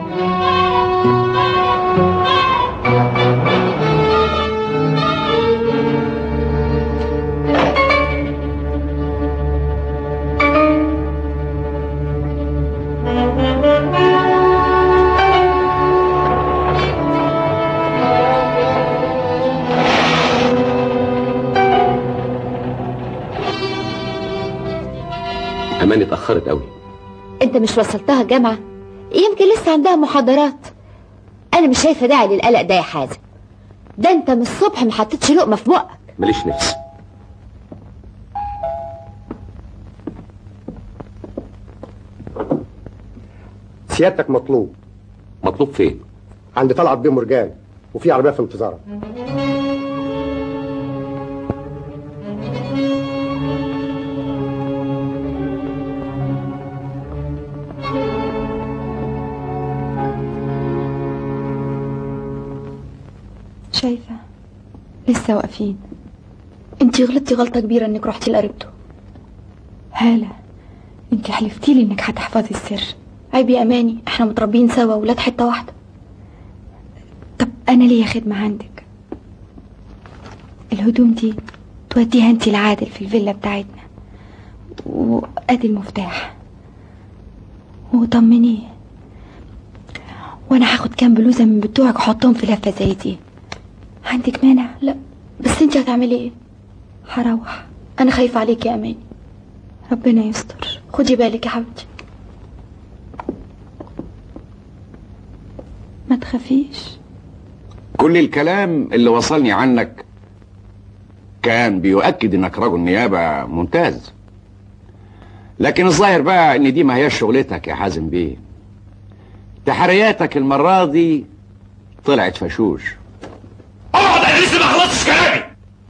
أمان اتأخرت قوي انت مش وصلتها جامعة يمكن لسه عندها محاضرات انا مش شايفة داعي للقلق ده يا حازم ده انت من الصبح ما حطيتش لقمة في بقك ماليش نفس سيادتك مطلوب مطلوب فين عند طلعت بيه مرجان وفي عربيه في انتظارك شايفة لسه واقفين انتي غلطتي غلطة كبيرة انك رحتي لقريبته هالة انت حلفتي لي انك هتحفظي السر عيب يا اماني احنا متربيين سوا ولاد حتة واحدة طب انا ليا خدمة عندك الهدوم دي توديها انت لعادل في الفيلا بتاعتنا وادي المفتاح وطمنيه وانا هاخد كام بلوزة من بتوعك احطهم في لفة زي دي عندك مانع لا بس انتي هتعملي ايه هروح انا خايفة عليك يا اماني ربنا يستر خدي بالك يا حبيبتي ما تخافيش كل الكلام اللي وصلني عنك كان بيؤكد انك رجل نيابة ممتاز لكن الظاهر بقى ان دي ما هياش شغلتك يا حازم بيه تحرياتك المرة دي طلعت فشوش اقعد انا لسه ما خلصتش كلامي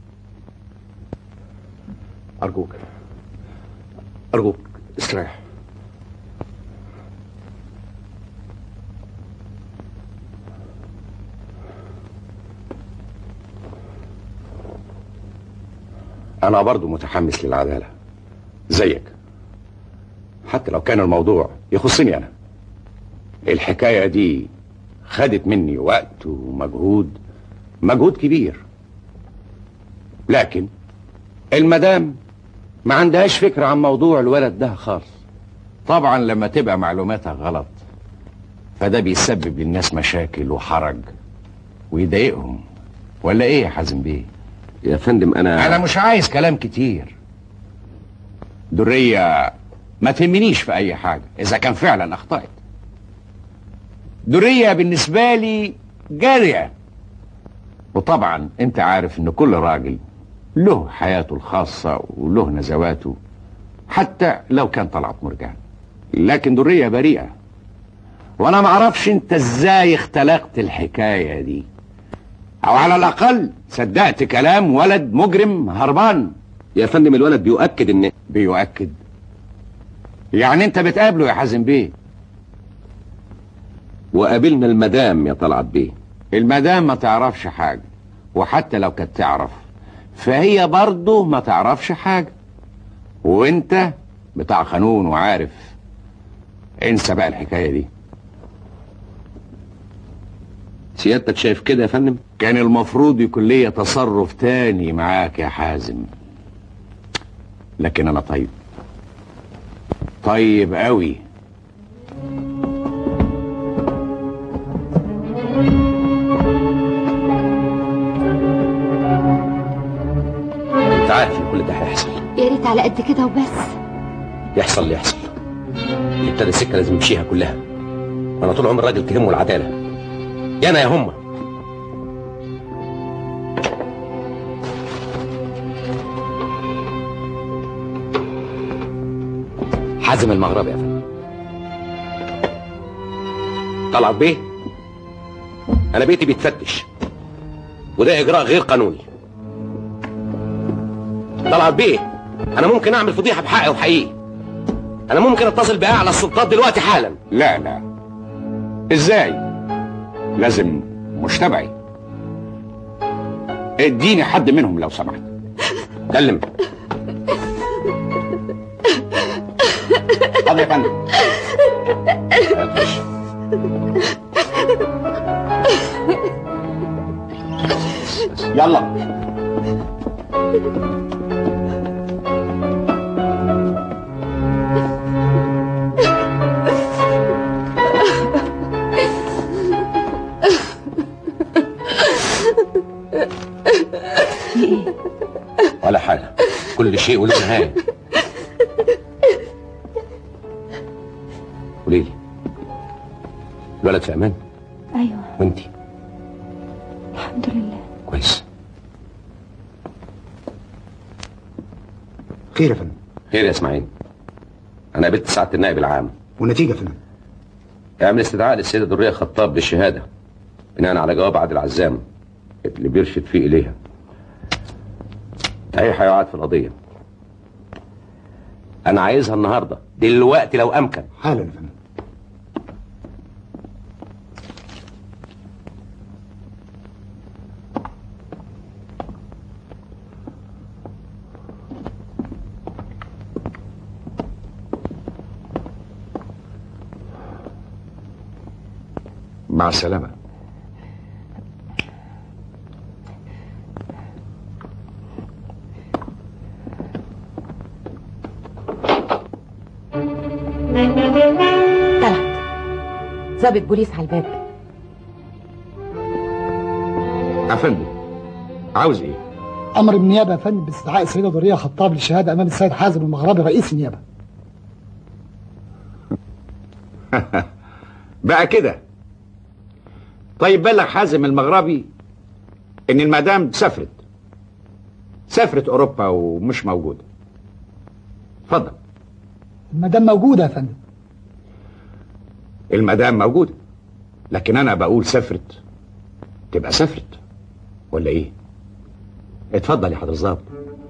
ارجوك ارجوك استريح انا برضو متحمس للعدالة زيك حتى لو كان الموضوع يخصني انا الحكاية دي خدت مني وقت ومجهود مجهود كبير لكن المدام ما عندهاش فكرة عن موضوع الولد ده خالص طبعا لما تبقى معلوماتها غلط فده بيسبب للناس مشاكل وحرج ويضايقهم ولا ايه يا حازم بيه يا فندم أنا انا مش عايز كلام كتير درية ما تهمنيش في اي حاجة اذا كان فعلا اخطأت درية بالنسبة لي جارية وطبعا انت عارف ان كل راجل له حياته الخاصة وله نزواته حتى لو كان طلعت مرجان لكن درية بريئة وانا معرفش انت ازاي اختلقت الحكاية دي او على الاقل صدقت كلام ولد مجرم هربان يا فندم الولد بيؤكد ان بيؤكد يعني انت بتقابله يا حازم بيه وقابلنا المدام يا طلعت بيه المدام ما تعرفش حاجة وحتى لو كانت تعرف فهي برضه ما تعرفش حاجة وانت بتاع قانون وعارف انسى بقى الحكاية دي سيادتك شايف كده يا فندم كان المفروض يكون ليا تصرف تاني معاك يا حازم لكن انا طيب طيب قوي انت عارف ان كل ده هيحصل يا ريت على قد كده وبس يحصل اللي يحصل اللي ابتدى السكه لازم يمشيها كلها وانا طول عمري راجل تهمه العداله يا انا يا هما حازم المغربي يا فندم طلعت بيه انا بيتي بيتفتش وده اجراء غير قانوني طلعت بيه انا ممكن اعمل فضيحه بحقي وحقيقي انا ممكن اتصل باعلى السلطات دلوقتي حالا لا لا ازاي لازم مش تبعي اديني حد منهم لو سمحت كلم حاضر يا فندم يلا في ايه ولا حاجة كل شيء وله نهاية قولي لي الولد في أمان ايوه وانتي الحمد لله كويس خير يا فندم خير يا اسماعيل أنا قابلت سعادة النائب العام ونتيجة يا فندم اعمل استدعاء للسيدة درية خطاب بالشهادة بناء على جواب عادل عزام اللي بيرشد فيه إليها هي هيقعد في القضية أنا عايزها النهاردة دلوقتي لو أمكن حالا يا فندم مع السلامة طلعت ظابط بوليس على الباب يا فندم عاوز ايه؟ امر النيابه يا فندم باستدعاء السيده دريه خطاب للشهاده امام السيد حازم المغربي رئيس النيابه بقى كده طيب بلغ حازم المغربي ان المدام سافرت سافرت اوروبا ومش موجوده اتفضل المدام موجوده يا فندم المدام موجوده لكن انا بقول سافرت تبقى سافرت ولا ايه اتفضل يا حضر الظابط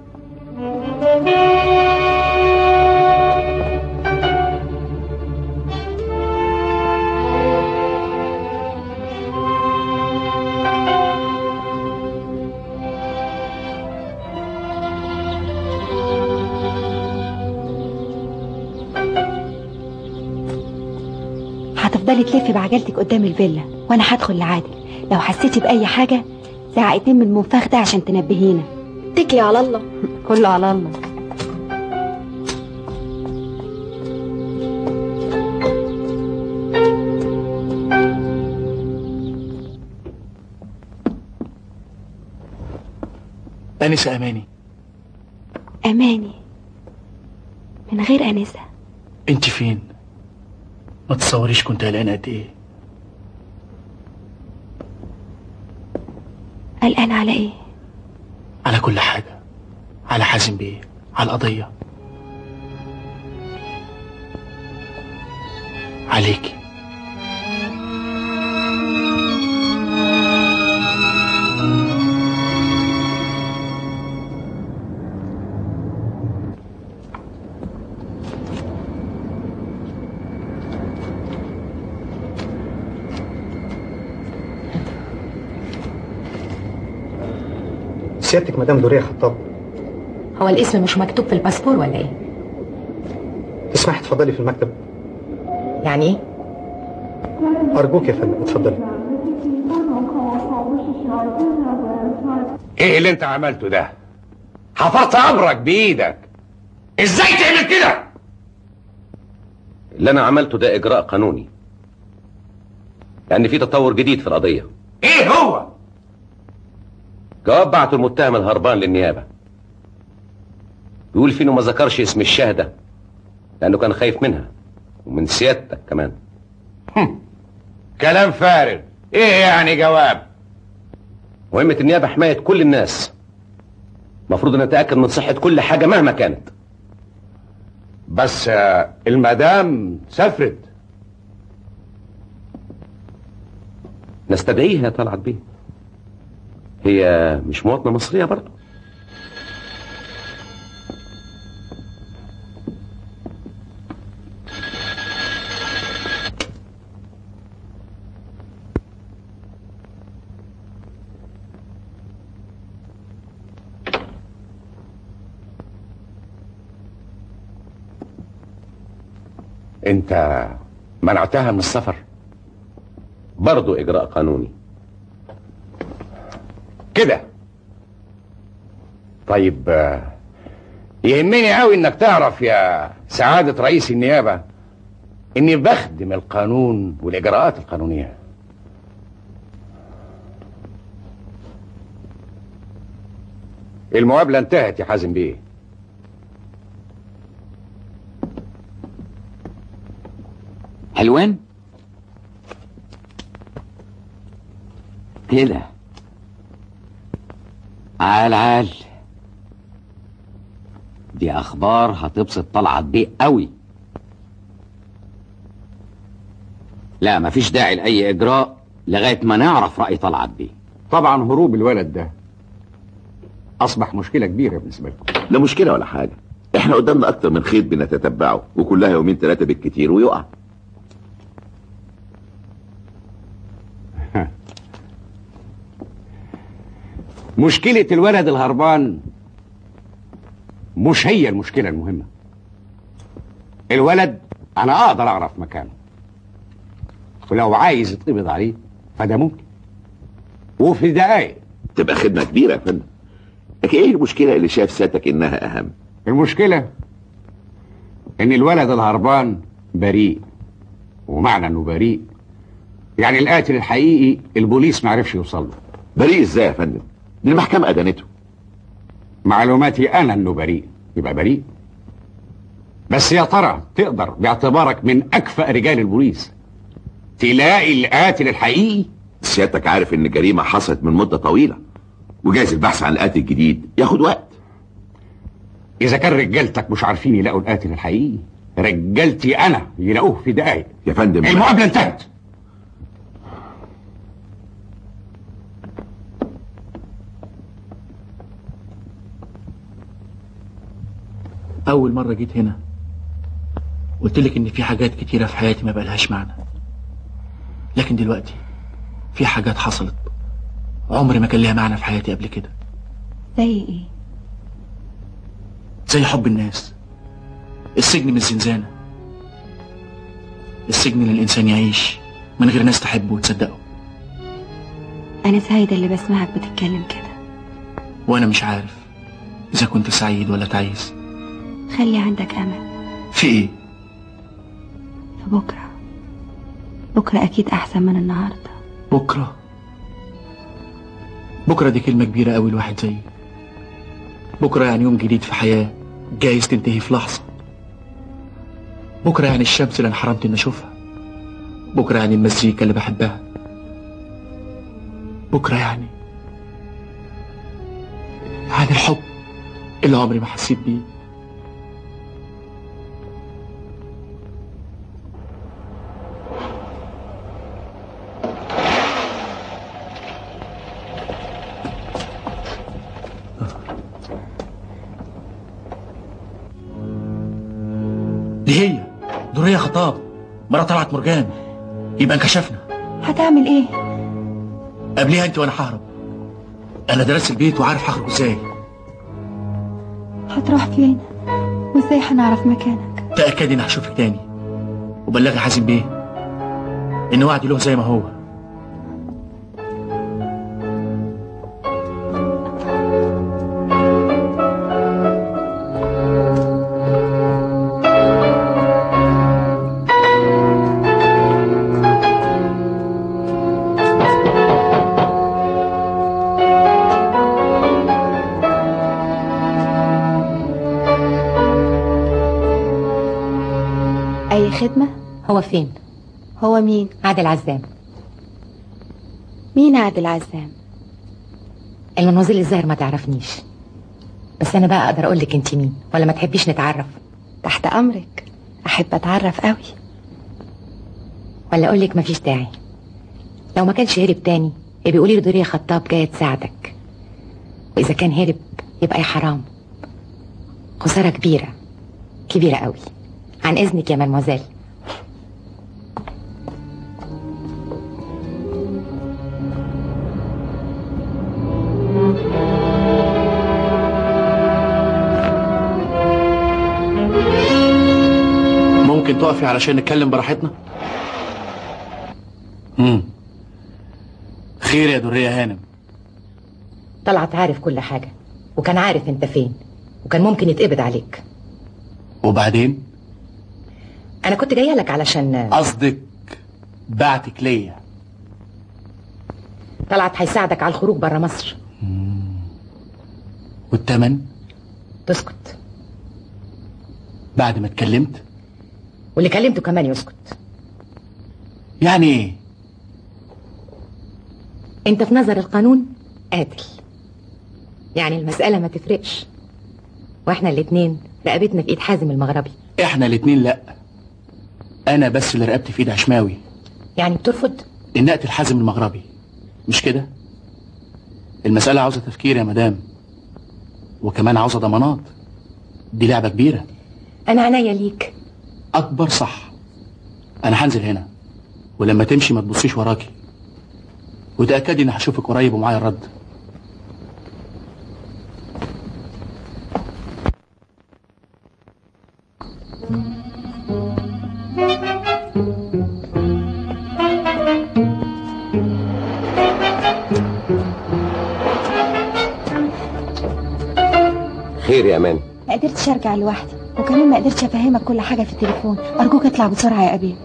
هتفضلي تلفي بعجلتك قدام الفيلا وانا هدخل لعادل لو حسيتي باي حاجه ساعتين من المنفخ ده عشان تنبهينا اتكلي على الله كله على الله أنسة أماني اماني من غير انسه أنت فين؟ ما تصوريش كنت قلقان قد إيه قلقان على ايه على كل حاجة على حازم بيه على القضية عليكي سيادتك مدام دورية خطاب هو الاسم مش مكتوب في الباسبور ولا ايه اسمحي اتفضلي في المكتب يعني ايه أرجوك يا فندم اتفضلي ايه اللي انت عملته ده حفرت امرك بايدك ازاي تعمل كده اللي أنا عملته ده إجراء قانوني لأن في تطور جديد في القضية ايه هو جواب بعته المتهم الهربان للنيابة بيقول فيه إنه ما ذكرش اسم الشاهدة لأنه كان خايف منها ومن سيادتك كمان كلام فارغ ايه يعني جواب مهمة النيابة حماية كل الناس المفروض ان نتأكد من صحة كل حاجة مهما كانت بس آه، المدام سافرت نستدعيها يا طلعت بيه هي مش مواطنة مصرية برضه انت منعتها من السفر برضو إجراء قانوني كده طيب آه، يهمني قوي انك تعرف يا سعادة رئيس النيابة اني بخدم القانون والاجراءات القانونية المقابلة انتهت يا حازم بيه حلوين كده عال عال دي اخبار هتبسط طلعت بيه قوي لا مفيش داعي لاي اجراء لغايه ما نعرف راي طلعت بيه طبعا هروب الولد ده اصبح مشكلة كبيرة بالنسبة لكم لا مشكلة ولا حاجة احنا قدامنا اكتر من خيط بنتتبعه وكلها يومين ثلاثة بالكتير ويقع مشكلة الولد الهربان مش هي المشكلة المهمة الولد أنا أقدر أعرف مكانه ولو عايز يتقبض عليه فده ممكن وفي دقايق تبقى خدمة كبيرة يا فندم لكن ايه المشكلة اللي شايف سيادتك انها اهم المشكلة إن الولد الهربان بريء ومعنى إنه بريء يعني القاتل الحقيقي البوليس معرفش يوصل له بريء ازاي يا فندم دي المحكمة ادانته معلوماتي أنا إنه بريء يبقى بريء بس يا ترى تقدر باعتبارك من أكفأ رجال البوليس تلاقي القاتل الحقيقي سيادتك عارف ان الجريمة حصلت من مدة طويلة وجايز البحث عن القاتل الجديد ياخد وقت إذا كان رجالتك مش عارفين يلاقوا القاتل الحقيقي رجالتي أنا يلاقوه في دقايق يا فندم المقابلة انتهت أول مرة جيت هنا قلت لك إن في حاجات كتيرة في حياتي ما بقالهاش معنى لكن دلوقتي في حاجات حصلت عمري ما كان ليها معنى في حياتي قبل كده زي ايه زي حب الناس السجن مش زنزانة السجن اللي الإنسان يعيش من غير ناس تحبه وتصدقه انا سعيدة اللي بسمعك بتتكلم كده وأنا مش عارف إذا كنت سعيد ولا تعيس خلي عندك امل في إيه؟ في بكرة بكرة اكيد احسن من النهاردة بكرة بكرة دي كلمة كبيرة قوي الواحد زيي بكرة يعني يوم جديد في حياة جايز تنتهي في لحظة بكرة يعني الشمس اللي انا حرمت اني اشوفها بكرة يعني المزيكا اللي بحبها بكرة يعني يعني الحب اللي عمري ما حسيت بيه دي هي دورية خطاب مرة طلعت مرجان يبقى انكشفنا هتعمل ايه قبليها انت وانا ههرب انا درست البيت وعارف هخرج ازاي هتروح فين وازاي هنعرف مكانك تأكدي اني هشوفك تاني وبلغي حازم بيه ان وعدي له زي ما هو اي خدمة هو فين هو مين عادل عزام مين عادل عزام المنوزيل الظاهر ما تعرفنيش بس انا بقى اقدر اقول لك انت مين ولا ما تحبيش نتعرف تحت امرك احب اتعرف قوي ولا اقول لك مفيش داعي لو ما كانش هرب تاني يبقى قولي له دورية خطاب جايه تساعدك واذا كان هرب يبقى يا حرام خساره كبيره كبيره قوي عن اذنك يا مدموزيل ممكن تقفي علشان نتكلم براحتنا امم خير يا درية هانم طلعت عارف كل حاجة وكان عارف انت فين وكان ممكن يتقبض عليك وبعدين انا كنت جايه لك علشان قصدك بعتك ليا طلعت هيساعدك على الخروج بره مصر والتمن تسكت بعد ما اتكلمت واللي كلمته كمان يسكت يعني ايه انت في نظر القانون قاتل يعني المسألة ما تفرقش واحنا الاتنين رقبتنا في ايد حازم المغربي احنا الاتنين لا انا بس اللي رقبتي في ايد عشماوي يعني بترفض ان اقتل حازم المغربي مش كده المسألة عاوزة تفكير يا مدام وكمان عاوزة ضمانات دي لعبة كبيرة انا عناية ليك اكبر صح انا هنزل هنا ولما تمشي ما تبصيش وراكي وتأكدي اني هشوفك قريب ومعايا الرد خير يا امان ما قدرتش ارجع لوحدي وكمان ما قدرتش افهمك كل حاجه في التليفون ارجوك اطلع بسرعه يا ابي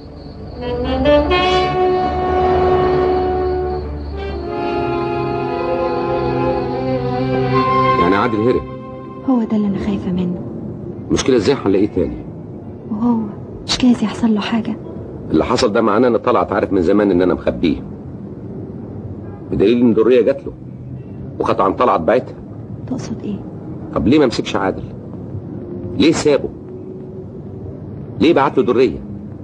يعني عادل هرب هو ده اللي انا خايفه منه المشكله ازاي هنلاقيه تاني وهو مش جايز يحصل له حاجه اللي حصل ده معناه ان طلعت عارف من زمان ان انا مخبيه بدليل ان دريه جات له وخد عن طلعت بعتها تقصد ايه طب ليه ما مسكش عادل ليه سابه ليه بعت له دريه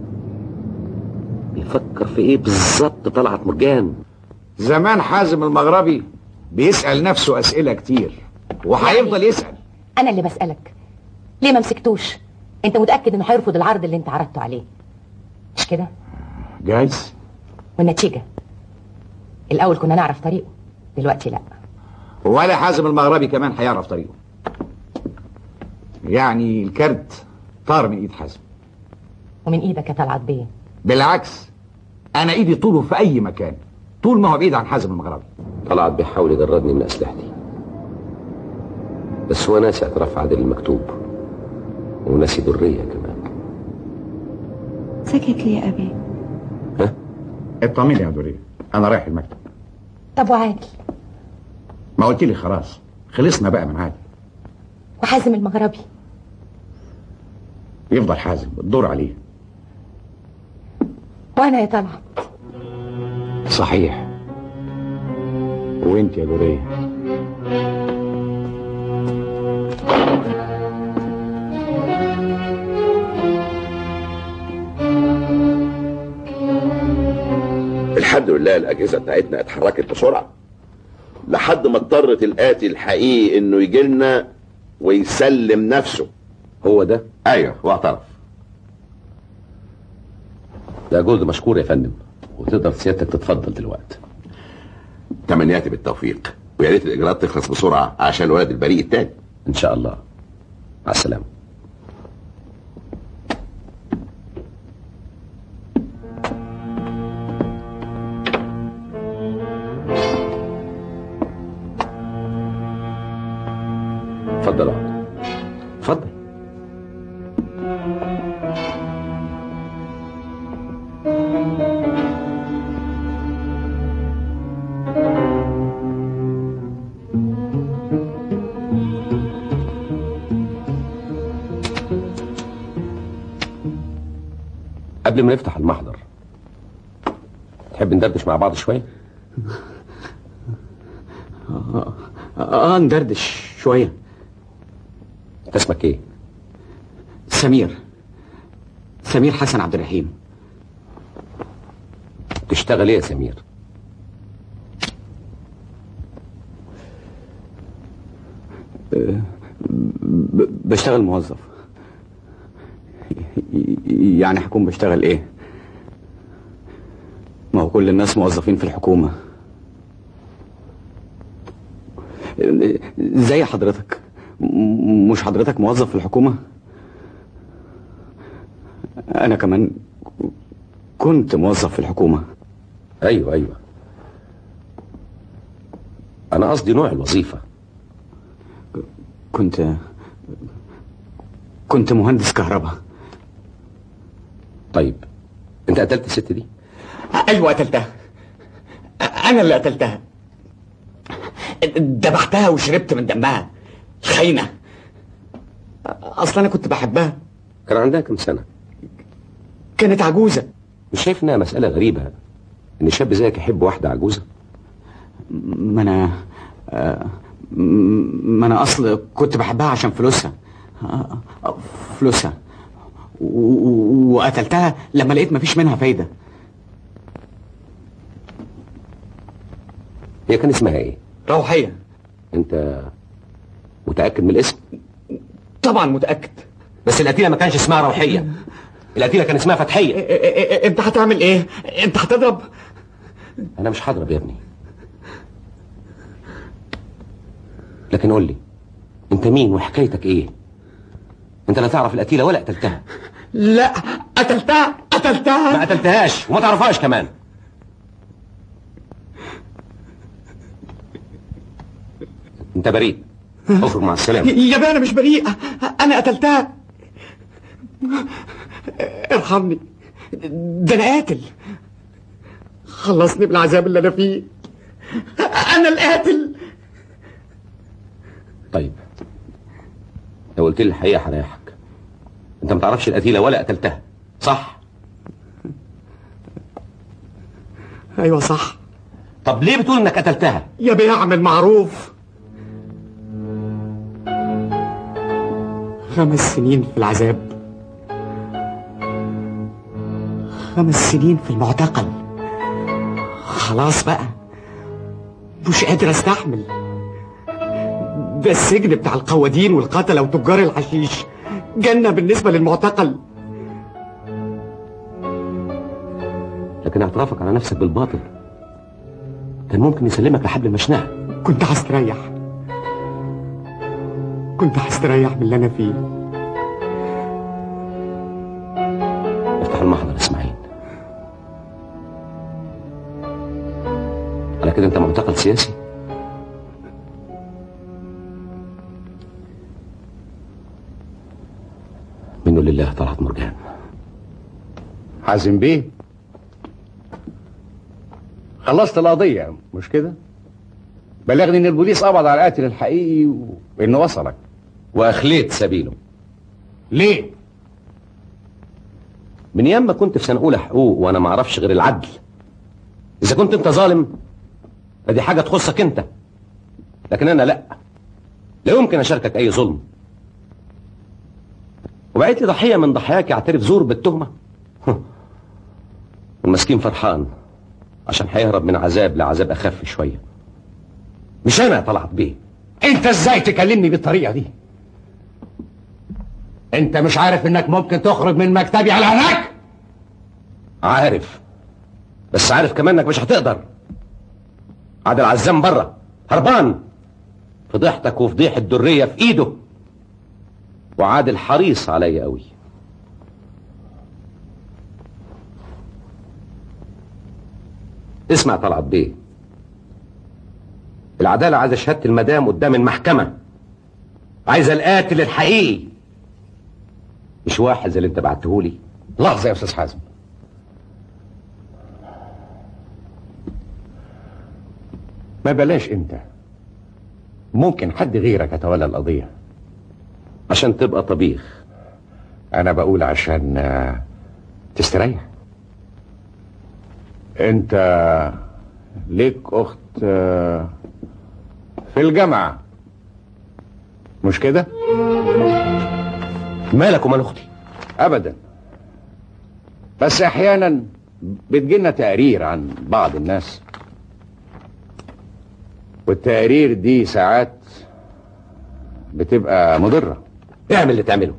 بيفكر في ايه بالظبط طلعت مرجان زمان حازم المغربي بيسأل نفسه أسئلة كتير وهيفضل يسأل انا اللي بسألك ليه ما مسكتوش انت متأكد انه هيرفض العرض اللي انت عرضته عليه مش كده جايز والنتيجة الاول كنا نعرف طريقه دلوقتي لا ولا حازم المغربي كمان هيعرف طريقه يعني الكارت طار من ايد حازم ومن ايدك يا طلعت بيه بالعكس انا ايدي طوله في اي مكان طول ما هو بعيد عن حازم المغربي طلعت بيحاول يجردني من اسلحتي بس هو ناسي اعتراف عادل المكتوب وناسي دريه كمان سكت لي يا ابي اطمني يا دوريه انا رايح المكتب طب وعادل ما قلت لي خلاص خلصنا بقى من عادل وحازم المغربي يفضل حازم الدور عليه وانا يا طلعت صحيح وانت يا دوريه الحمد لله الاجهزه بتاعتنا اتحركت بسرعه لحد ما اضطرت القاتل الحقيقي انه يجي لنا ويسلم نفسه هو ده ايوه واعترف ده جهد مشكور يا فندم وتقدر سيادتك تتفضل دلوقتي تمنياتي بالتوفيق ويا ريت الاجراءات تخلص بسرعه عشان الولد البريء التاني ان شاء الله مع السلامه اتفضل اقعد اتفضل قبل ما نفتح المحضر تحب ندردش مع بعض شويه اه, آه ندردش شويه انت اسمك ايه سمير سمير حسن عبد الرحيم تشتغل ايه يا سمير آه، ب- بشتغل موظف يعني هكون بشتغل ايه ما هو كل الناس موظفين في الحكومة زي حضرتك م- مش حضرتك موظف في الحكومة انا كمان كنت موظف في الحكومة ايوه ايوه انا قصدي نوع الوظيفه كنت كنت مهندس كهرباء طيب انت قتلت الست دي ايوه قتلتها انا اللي قتلتها ذبحتها وشربت من دمها خاينه اصلا انا كنت بحبها كان عندها كم سنه كانت عجوزه مش شايف انها مساله غريبه ان شاب زيك يحب واحده عجوزه ما انا آه، م- ما انا اصل كنت بحبها عشان فلوسها آه، آه، فلوسها و- و- وقتلتها لما لقيت مفيش منها فايده هي كان اسمها ايه روحيه انت متاكد من الاسم طبعا متاكد بس القتيله ما كانش اسمها روحيه القتيله كان اسمها فتحيه انت هتعمل ايه انت هتضرب انا مش هضرب يا ابني لكن قول لي انت مين وحكايتك ايه انت لا تعرف القتيله ولا قتلتها لا قتلتها قتلتها ما قتلتهاش وما تعرفهاش كمان انت بريء اخرج مع السلامه يا بيه انا مش بريئه انا قتلتها ارحمني ده انا قاتل خلصني من العذاب اللي انا فيه انا القاتل طيب لو قلت لي الحقيقه هريحك انت ما تعرفش القتيله ولا قتلتها صح ايوه صح طب ليه بتقول انك قتلتها يا بيه اعمل معروف خمس سنين في العذاب خمس سنين في المعتقل خلاص بقى مش قادر استحمل ده السجن بتاع القوادين والقتلة وتجار الحشيش جنة بالنسبة للمعتقل لكن اعترافك على نفسك بالباطل كان ممكن يسلمك لحبل المشنقه كنت هستريح كنت هستريح من اللي انا فيه افتح المحضر اسماعيل على كده انت معتقل سياسي منه لله طلعت مرجان حازم بيه خلصت القضية مش كده؟ بلغني ان البوليس قبض على القاتل الحقيقي وانه وصلك واخليت سبيله ليه؟ من ايام ما كنت في سنه اولى حقوق وانا ما اعرفش غير العدل اذا كنت انت ظالم فدي حاجه تخصك انت لكن انا لا لا يمكن اشاركك اي ظلم وبقيت لي ضحيه من ضحاياك يعترف زور بالتهمه والمسكين فرحان عشان هيهرب من عذاب لعذاب اخف شويه مش انا طلعت بيه انت ازاي تكلمني بالطريقة دي؟ انت مش عارف انك ممكن تخرج من مكتبي على هناك؟ عارف بس عارف كمان انك مش هتقدر عادل عزام بره هربان فضيحتك وفضيحة الدرية في ايده وعادل حريص عليا قوي اسمع طلعت بيه العدالة عايزة شهادة المدام قدام المحكمة عايزة القاتل الحقيقي مش واحد زي اللي انت بعتهولي لحظة يا استاذ حازم ما بلاش انت ممكن حد غيرك يتولى القضية عشان تبقى طبيخ انا بقول عشان آه، تستريح انت ليك اخت آه، في الجامعة مش كده مالك ومال اختي ابدا بس احيانا بتجيلنا تقارير عن بعض الناس والتقارير دي ساعات بتبقى مضرة اعمل اللي تعمله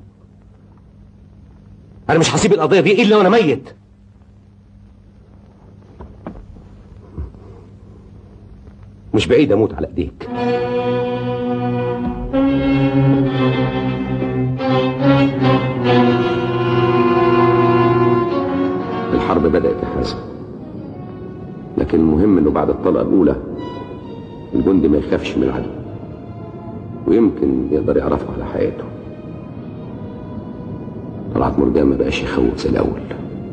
انا مش هسيب القضية دي الا وانا ميت مش بعيد اموت على ايديك الحرب بدأت يا حازم لكن المهم انه بعد الطلقه الاولى الجندي ما يخافش من العدو ويمكن يقدر يعرفه على حياته طلعت مرجان ما بقاش يخوف زي الاول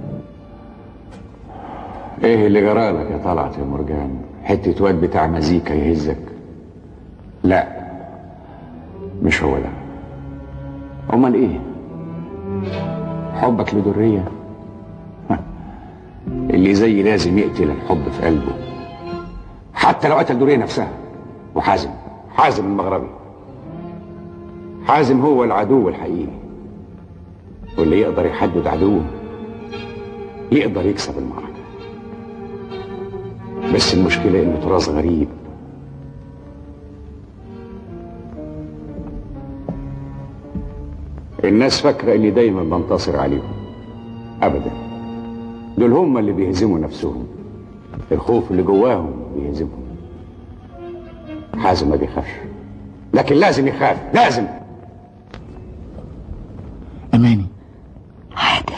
ايه اللي جرالك يا طلعت يا مرجان حتة واد بتاع مزيكا يهزك لا مش هو ده امال ايه حبك لدرية اللي زي لازم يقتل الحب في قلبه حتى لو قتل درية نفسها وحازم حازم المغربي حازم هو العدو الحقيقي واللي يقدر يحدد عدوه يقدر يكسب المعركة بس المشكلة انه طراز غريب الناس فاكرة اني دايما بنتصر عليهم ابدا دول هم اللي بيهزموا نفسهم الخوف اللي جواهم بيهزمهم حازم ما بيخافش لكن لازم يخاف لازم اماني عادل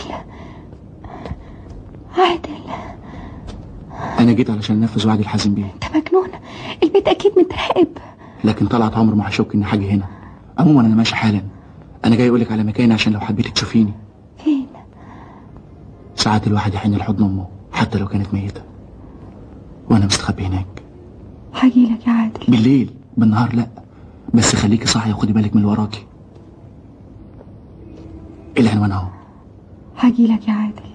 عادل انا جيت علشان انفذ وعد الحازم بيه انت مجنون البيت اكيد متراقب لكن طلعت عمره ما هشك ان حاجه هنا عموما انا ماشي حالا انا جاي اقولك على مكان عشان لو حبيتي تشوفيني فين ساعات الواحد يحن لحضن امه حتى لو كانت ميته وانا مستخبي هناك هجيلك يا عادل بالليل بالنهار لا بس خليكي صاحيه وخدي بالك من اللي وراكي العنوان اهو هجيلك يا عادل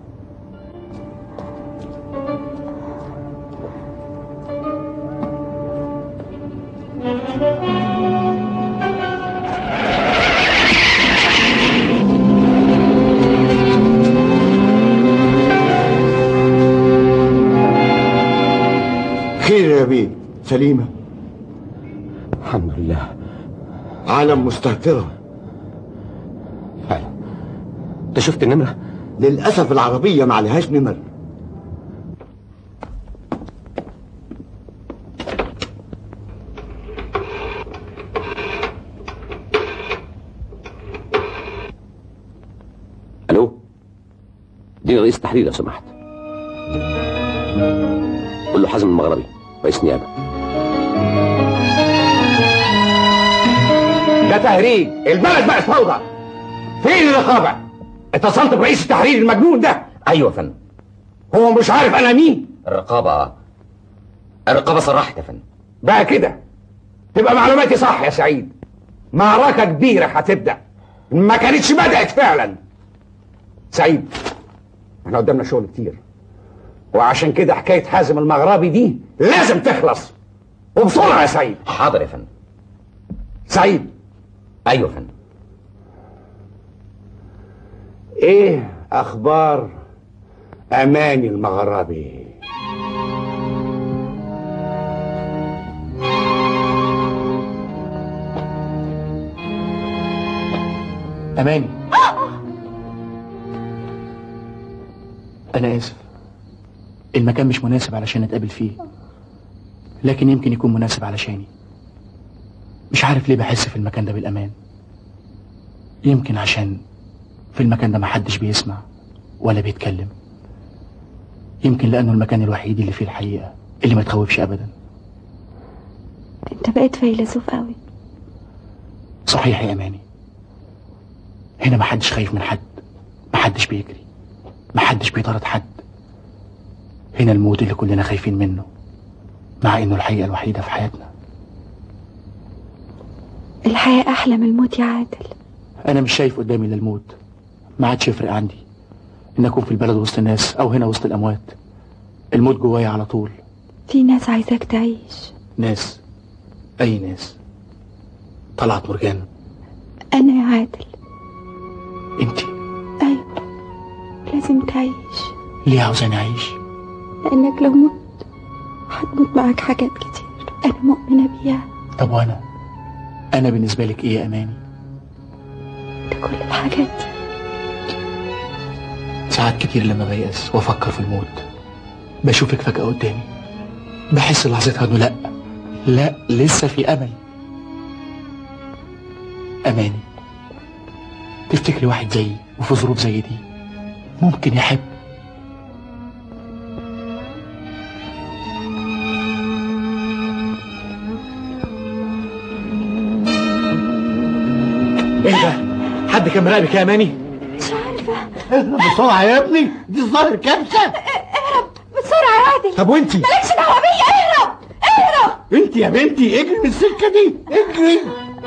خير يا بيه سليمة الحمد لله عالم مستهترة فعلا انت شفت النمرة؟ للأسف العربية ما عليهاش نمر الو دي رئيس التحرير لو سمحت قول له حازم المغربي رئيس نيابه ده تهريج البلد بقت فوضى فين الرقابة اتصلت برئيس التحرير المجنون ده ايوه يا فندم هو مش عارف انا مين الرقابه الرقابه صرحت يا فندم بقى كده تبقى معلوماتي صح يا سعيد معركة كبيرة هتبدأ ما كانتش بدأت فعلا سعيد احنا قدامنا شغل كتير وعشان كده حكاية حازم المغربي دي لازم تخلص وبسرعة يا سعيد حاضر يا فندم سعيد ايوه يا فندم ايه اخبار اماني المغربي اماني انا اسف المكان مش مناسب علشان نتقابل فيه لكن يمكن يكون مناسب علشاني مش عارف ليه بحس في المكان ده بالامان يمكن عشان في المكان ده محدش بيسمع ولا بيتكلم يمكن لانه المكان الوحيد اللي فيه الحقيقه اللي ما تخوفش ابدا انت بقيت فيلسوف قوي صحيح يا اماني هنا محدش خايف من حد محدش بيجري محدش بيطارد حد هنا الموت اللي كلنا خايفين منه مع انه الحقيقه الوحيده في حياتنا الحياة أحلى من الموت يا عادل انا مش شايف قدامي الا الموت ما عادش يفرق عندي ان اكون في البلد وسط الناس او هنا وسط الاموات الموت جوايا على طول في ناس عايزاك تعيش ناس اي ناس طلعت مرجان أنا يا عادل انت أيوة لازم تعيش ليه عاوزاني اعيش لأنك لو مت هتموت معاك حاجات كتير أنا مؤمنة بيها طب وانا انا بالنسبه لك ايه يا اماني ده كل الحاجات دي ساعات كتير لما بيأس وافكر في الموت بشوفك فجأة قدامي بحس لحظتها انه لا لا لسه في امل اماني تفتكري واحد زيي وفي ظروف زي دي ممكن يحب ايه ده حد كان مراقبك يا اماني مش عارفة اهرب بسرعة يا ابني دي الظاهر كبسة اهرب بسرعة يا عادل طب وانتي مالكش دعوة بيا اهرب اهرب انت يا بنتي اجري من السكة دي اجري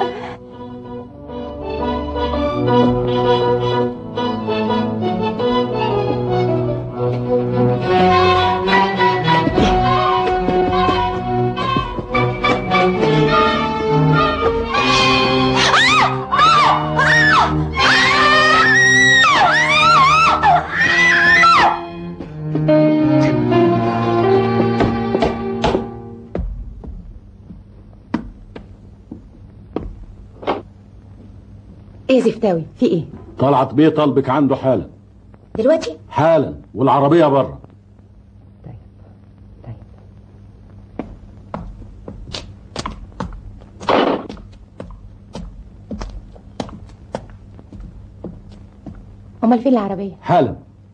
ايه زفتاوي في ايه طلعت بيه طلبك عنده حالا دلوقتي حالا والعربية بره امال فين العربيه حالا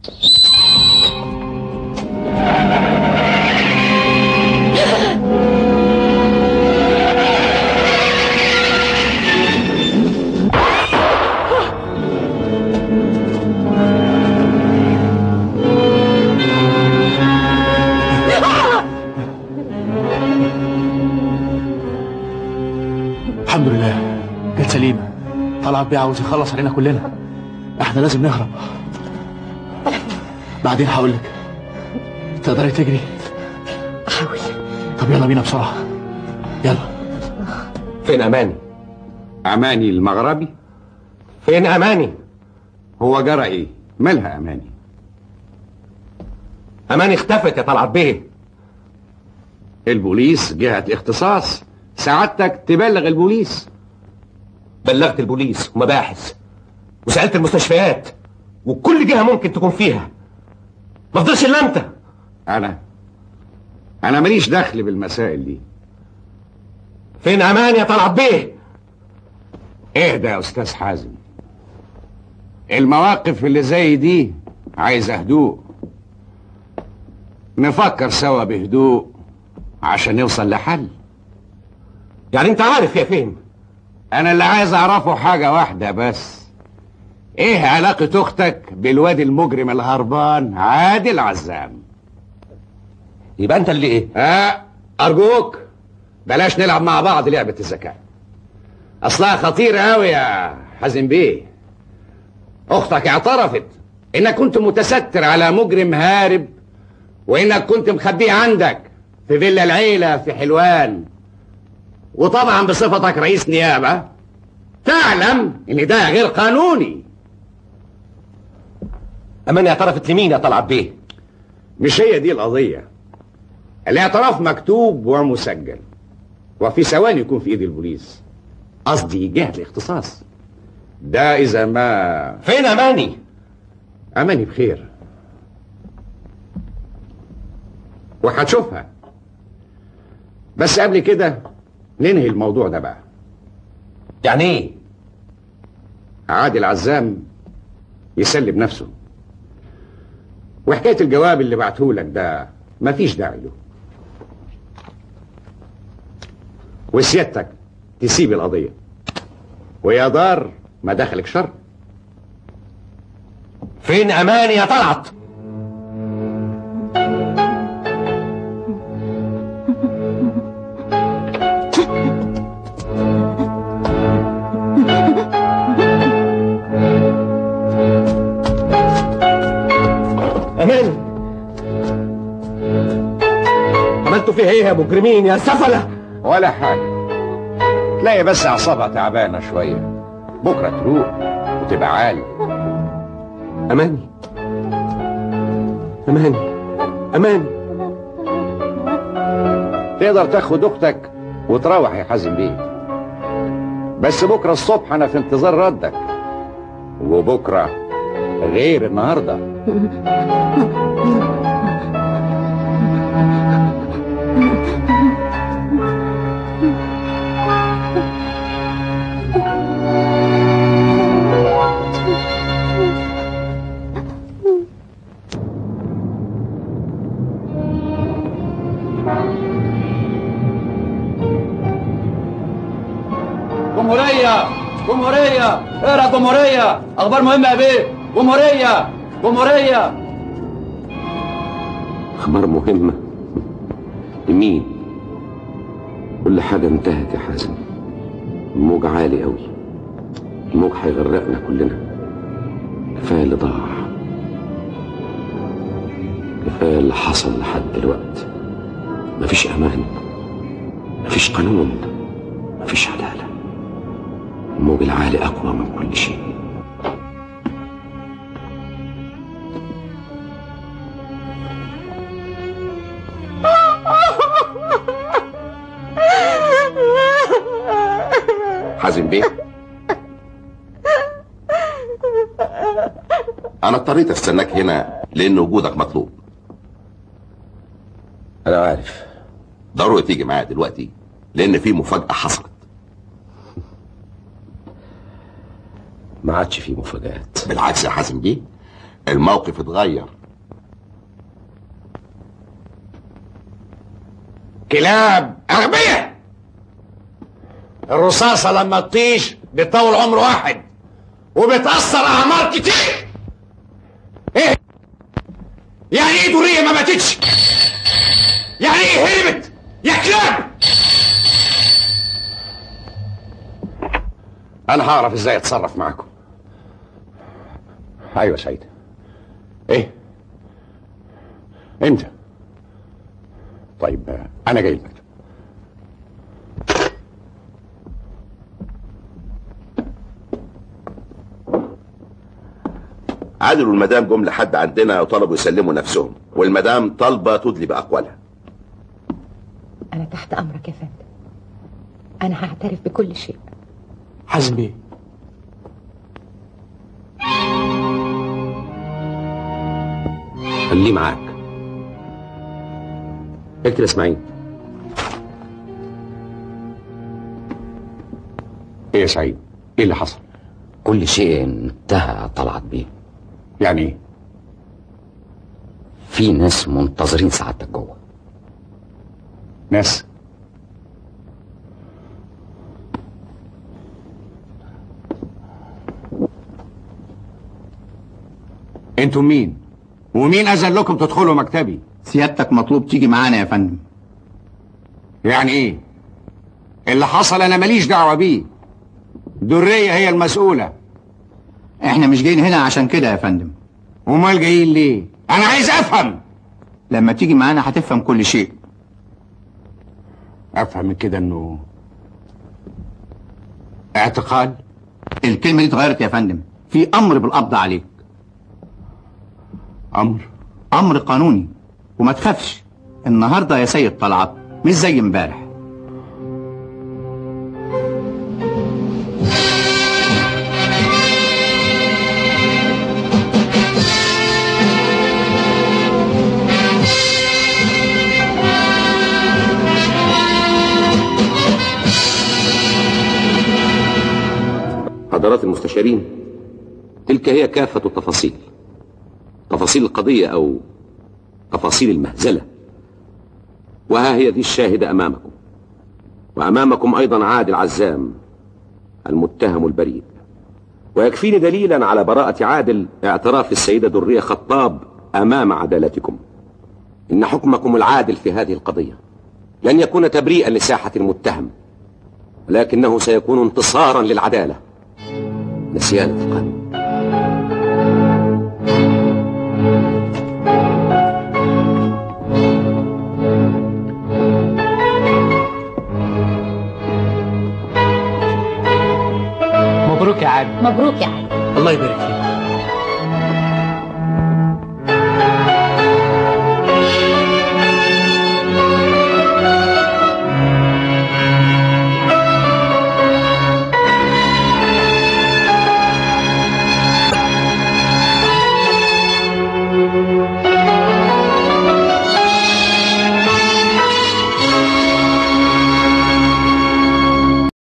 الحمد لله جت سليمه طلعت بيه عاوز يخلص علينا كلنا احنا لازم نهرب بعدين هقول لك تقدري تجري احاول طب يلا بينا بسرعه يلا فين اماني اماني المغربي فين اماني هو جرى ايه مالها اماني اماني اختفت يا طلعت بيه البوليس جهة اختصاص سعادتك تبلغ البوليس بلغت البوليس ومباحث وسالت المستشفيات وكل جهه ممكن تكون فيها ما فضلش الا انت انا انا ماليش دخل بالمسائل دي فين اماني يا طلعت بيه اهدى يا استاذ حازم المواقف اللي زي دي عايزه هدوء نفكر سوا بهدوء عشان نوصل لحل يعني انت عارف يا فين انا اللي عايز اعرفه حاجة واحدة بس ايه علاقة اختك بالواد المجرم الهربان عادل عزام يبقى انت اللي ايه اه ارجوك بلاش نلعب مع بعض لعبة الذكاء اصلها خطيرة قوي يا حازم بيه اختك اعترفت انك كنت متستر على مجرم هارب وانك كنت مخبيه عندك في فيلا العيلة في حلوان وطبعا بصفتك رئيس نيابة تعلم ان ده غير قانوني اماني اعترفت لمين يا طلعت بيه مش هي دي القضية الاعتراف مكتوب ومسجل وفي ثواني يكون في ايد البوليس قصدي جهة الاختصاص ده اذا ما فين اماني اماني بخير وهتشوفها بس قبل كده ننهي الموضوع ده بقى يعني ايه عادل عزام يسلم نفسه وحكايه الجواب اللي بعتهولك ده مفيش داعي له وسيادتك تسيب القضيه ويا دار ما دخلك شر فين اماني يا طلعت اماني عملتوا فيها ايه يا مجرمين يا سفله ولا حاجه تلاقي بس اعصابها تعبانه شويه بكره تروق وتبقى عالي اماني اماني اماني تقدر تاخد اختك وتروح يا حازم بيه بس بكره الصبح انا في انتظار ردك وبكره غير النهارده جمهورية جمهورية اقرا جمهورية أخبار مهمة يا بيه جمهورية جمهورية أخبار مهمة لمين؟ كل حاجة انتهت يا حازم الموج عالي قوي الموج هيغرقنا كلنا كفاية اللي ضاع كفاية اللي حصل لحد دلوقتي مفيش أمان مفيش قانون مفيش عدالة الموج العالي أقوى من كل شيء حازم بيه انا اضطريت استناك هنا لان وجودك مطلوب انا عارف ضروري تيجي معايا دلوقتي لان في مفاجاه حصلت ما عادش في مفاجآت بالعكس يا حازم بيه الموقف اتغير كلاب أغبياء الرصاصة لما تطيش بتطول عمر واحد وبتأثر أعمار كتير إيه؟ يعني إيه دورية ما ماتتش؟ يعني إيه هربت؟ يا كلاب أنا هعرف إزاي أتصرف معاكم أيوة سعيد إيه؟ أنت طيب آه، أنا جاي لك عادل والمدام جم لحد عندنا وطلبوا يسلموا نفسهم والمدام طالبه تدلي باقوالها أنا تحت أمرك يا فندم أنا هعترف بكل شيء حازم بيه خليه معاك اكتب يا اسماعيل إيه يا سعيد؟ إيه اللي حصل؟ كل شيء انتهى طلعت بيه يعني إيه؟ في ناس منتظرين سعادتك جوه ناس انتوا مين؟ ومين اذن لكم تدخلوا مكتبي؟ سيادتك مطلوب تيجي معانا يا فندم يعني ايه؟ اللي حصل انا ماليش دعوه بيه. درية هي المسؤولة. احنا مش جايين هنا عشان كده يا فندم امال جايين ليه؟ انا عايز افهم. لما تيجي معانا هتفهم كل شيء افهم من كده انه اعتقال الكلمة دي اتغيرت يا فندم في امر بالقبض عليك امر امر قانوني وما تخافش النهارده يا سيد طلعت مش زي امبارح حضرات المستشارين تلك هي كافة التفاصيل تفاصيل القضية أو تفاصيل المهزلة وها هي دي الشاهدة أمامكم وأمامكم أيضا عادل عزام المتهم البريء ويكفيني دليلا على براءة عادل اعتراف السيدة درية خطاب أمام عدالتكم إن حكمكم العادل في هذه القضية لن يكون تبريئا لساحة المتهم ولكنه سيكون انتصارا للعدالة لسيادة القانون مبروك يا عادل مبروك يا علي الله يبارك فيك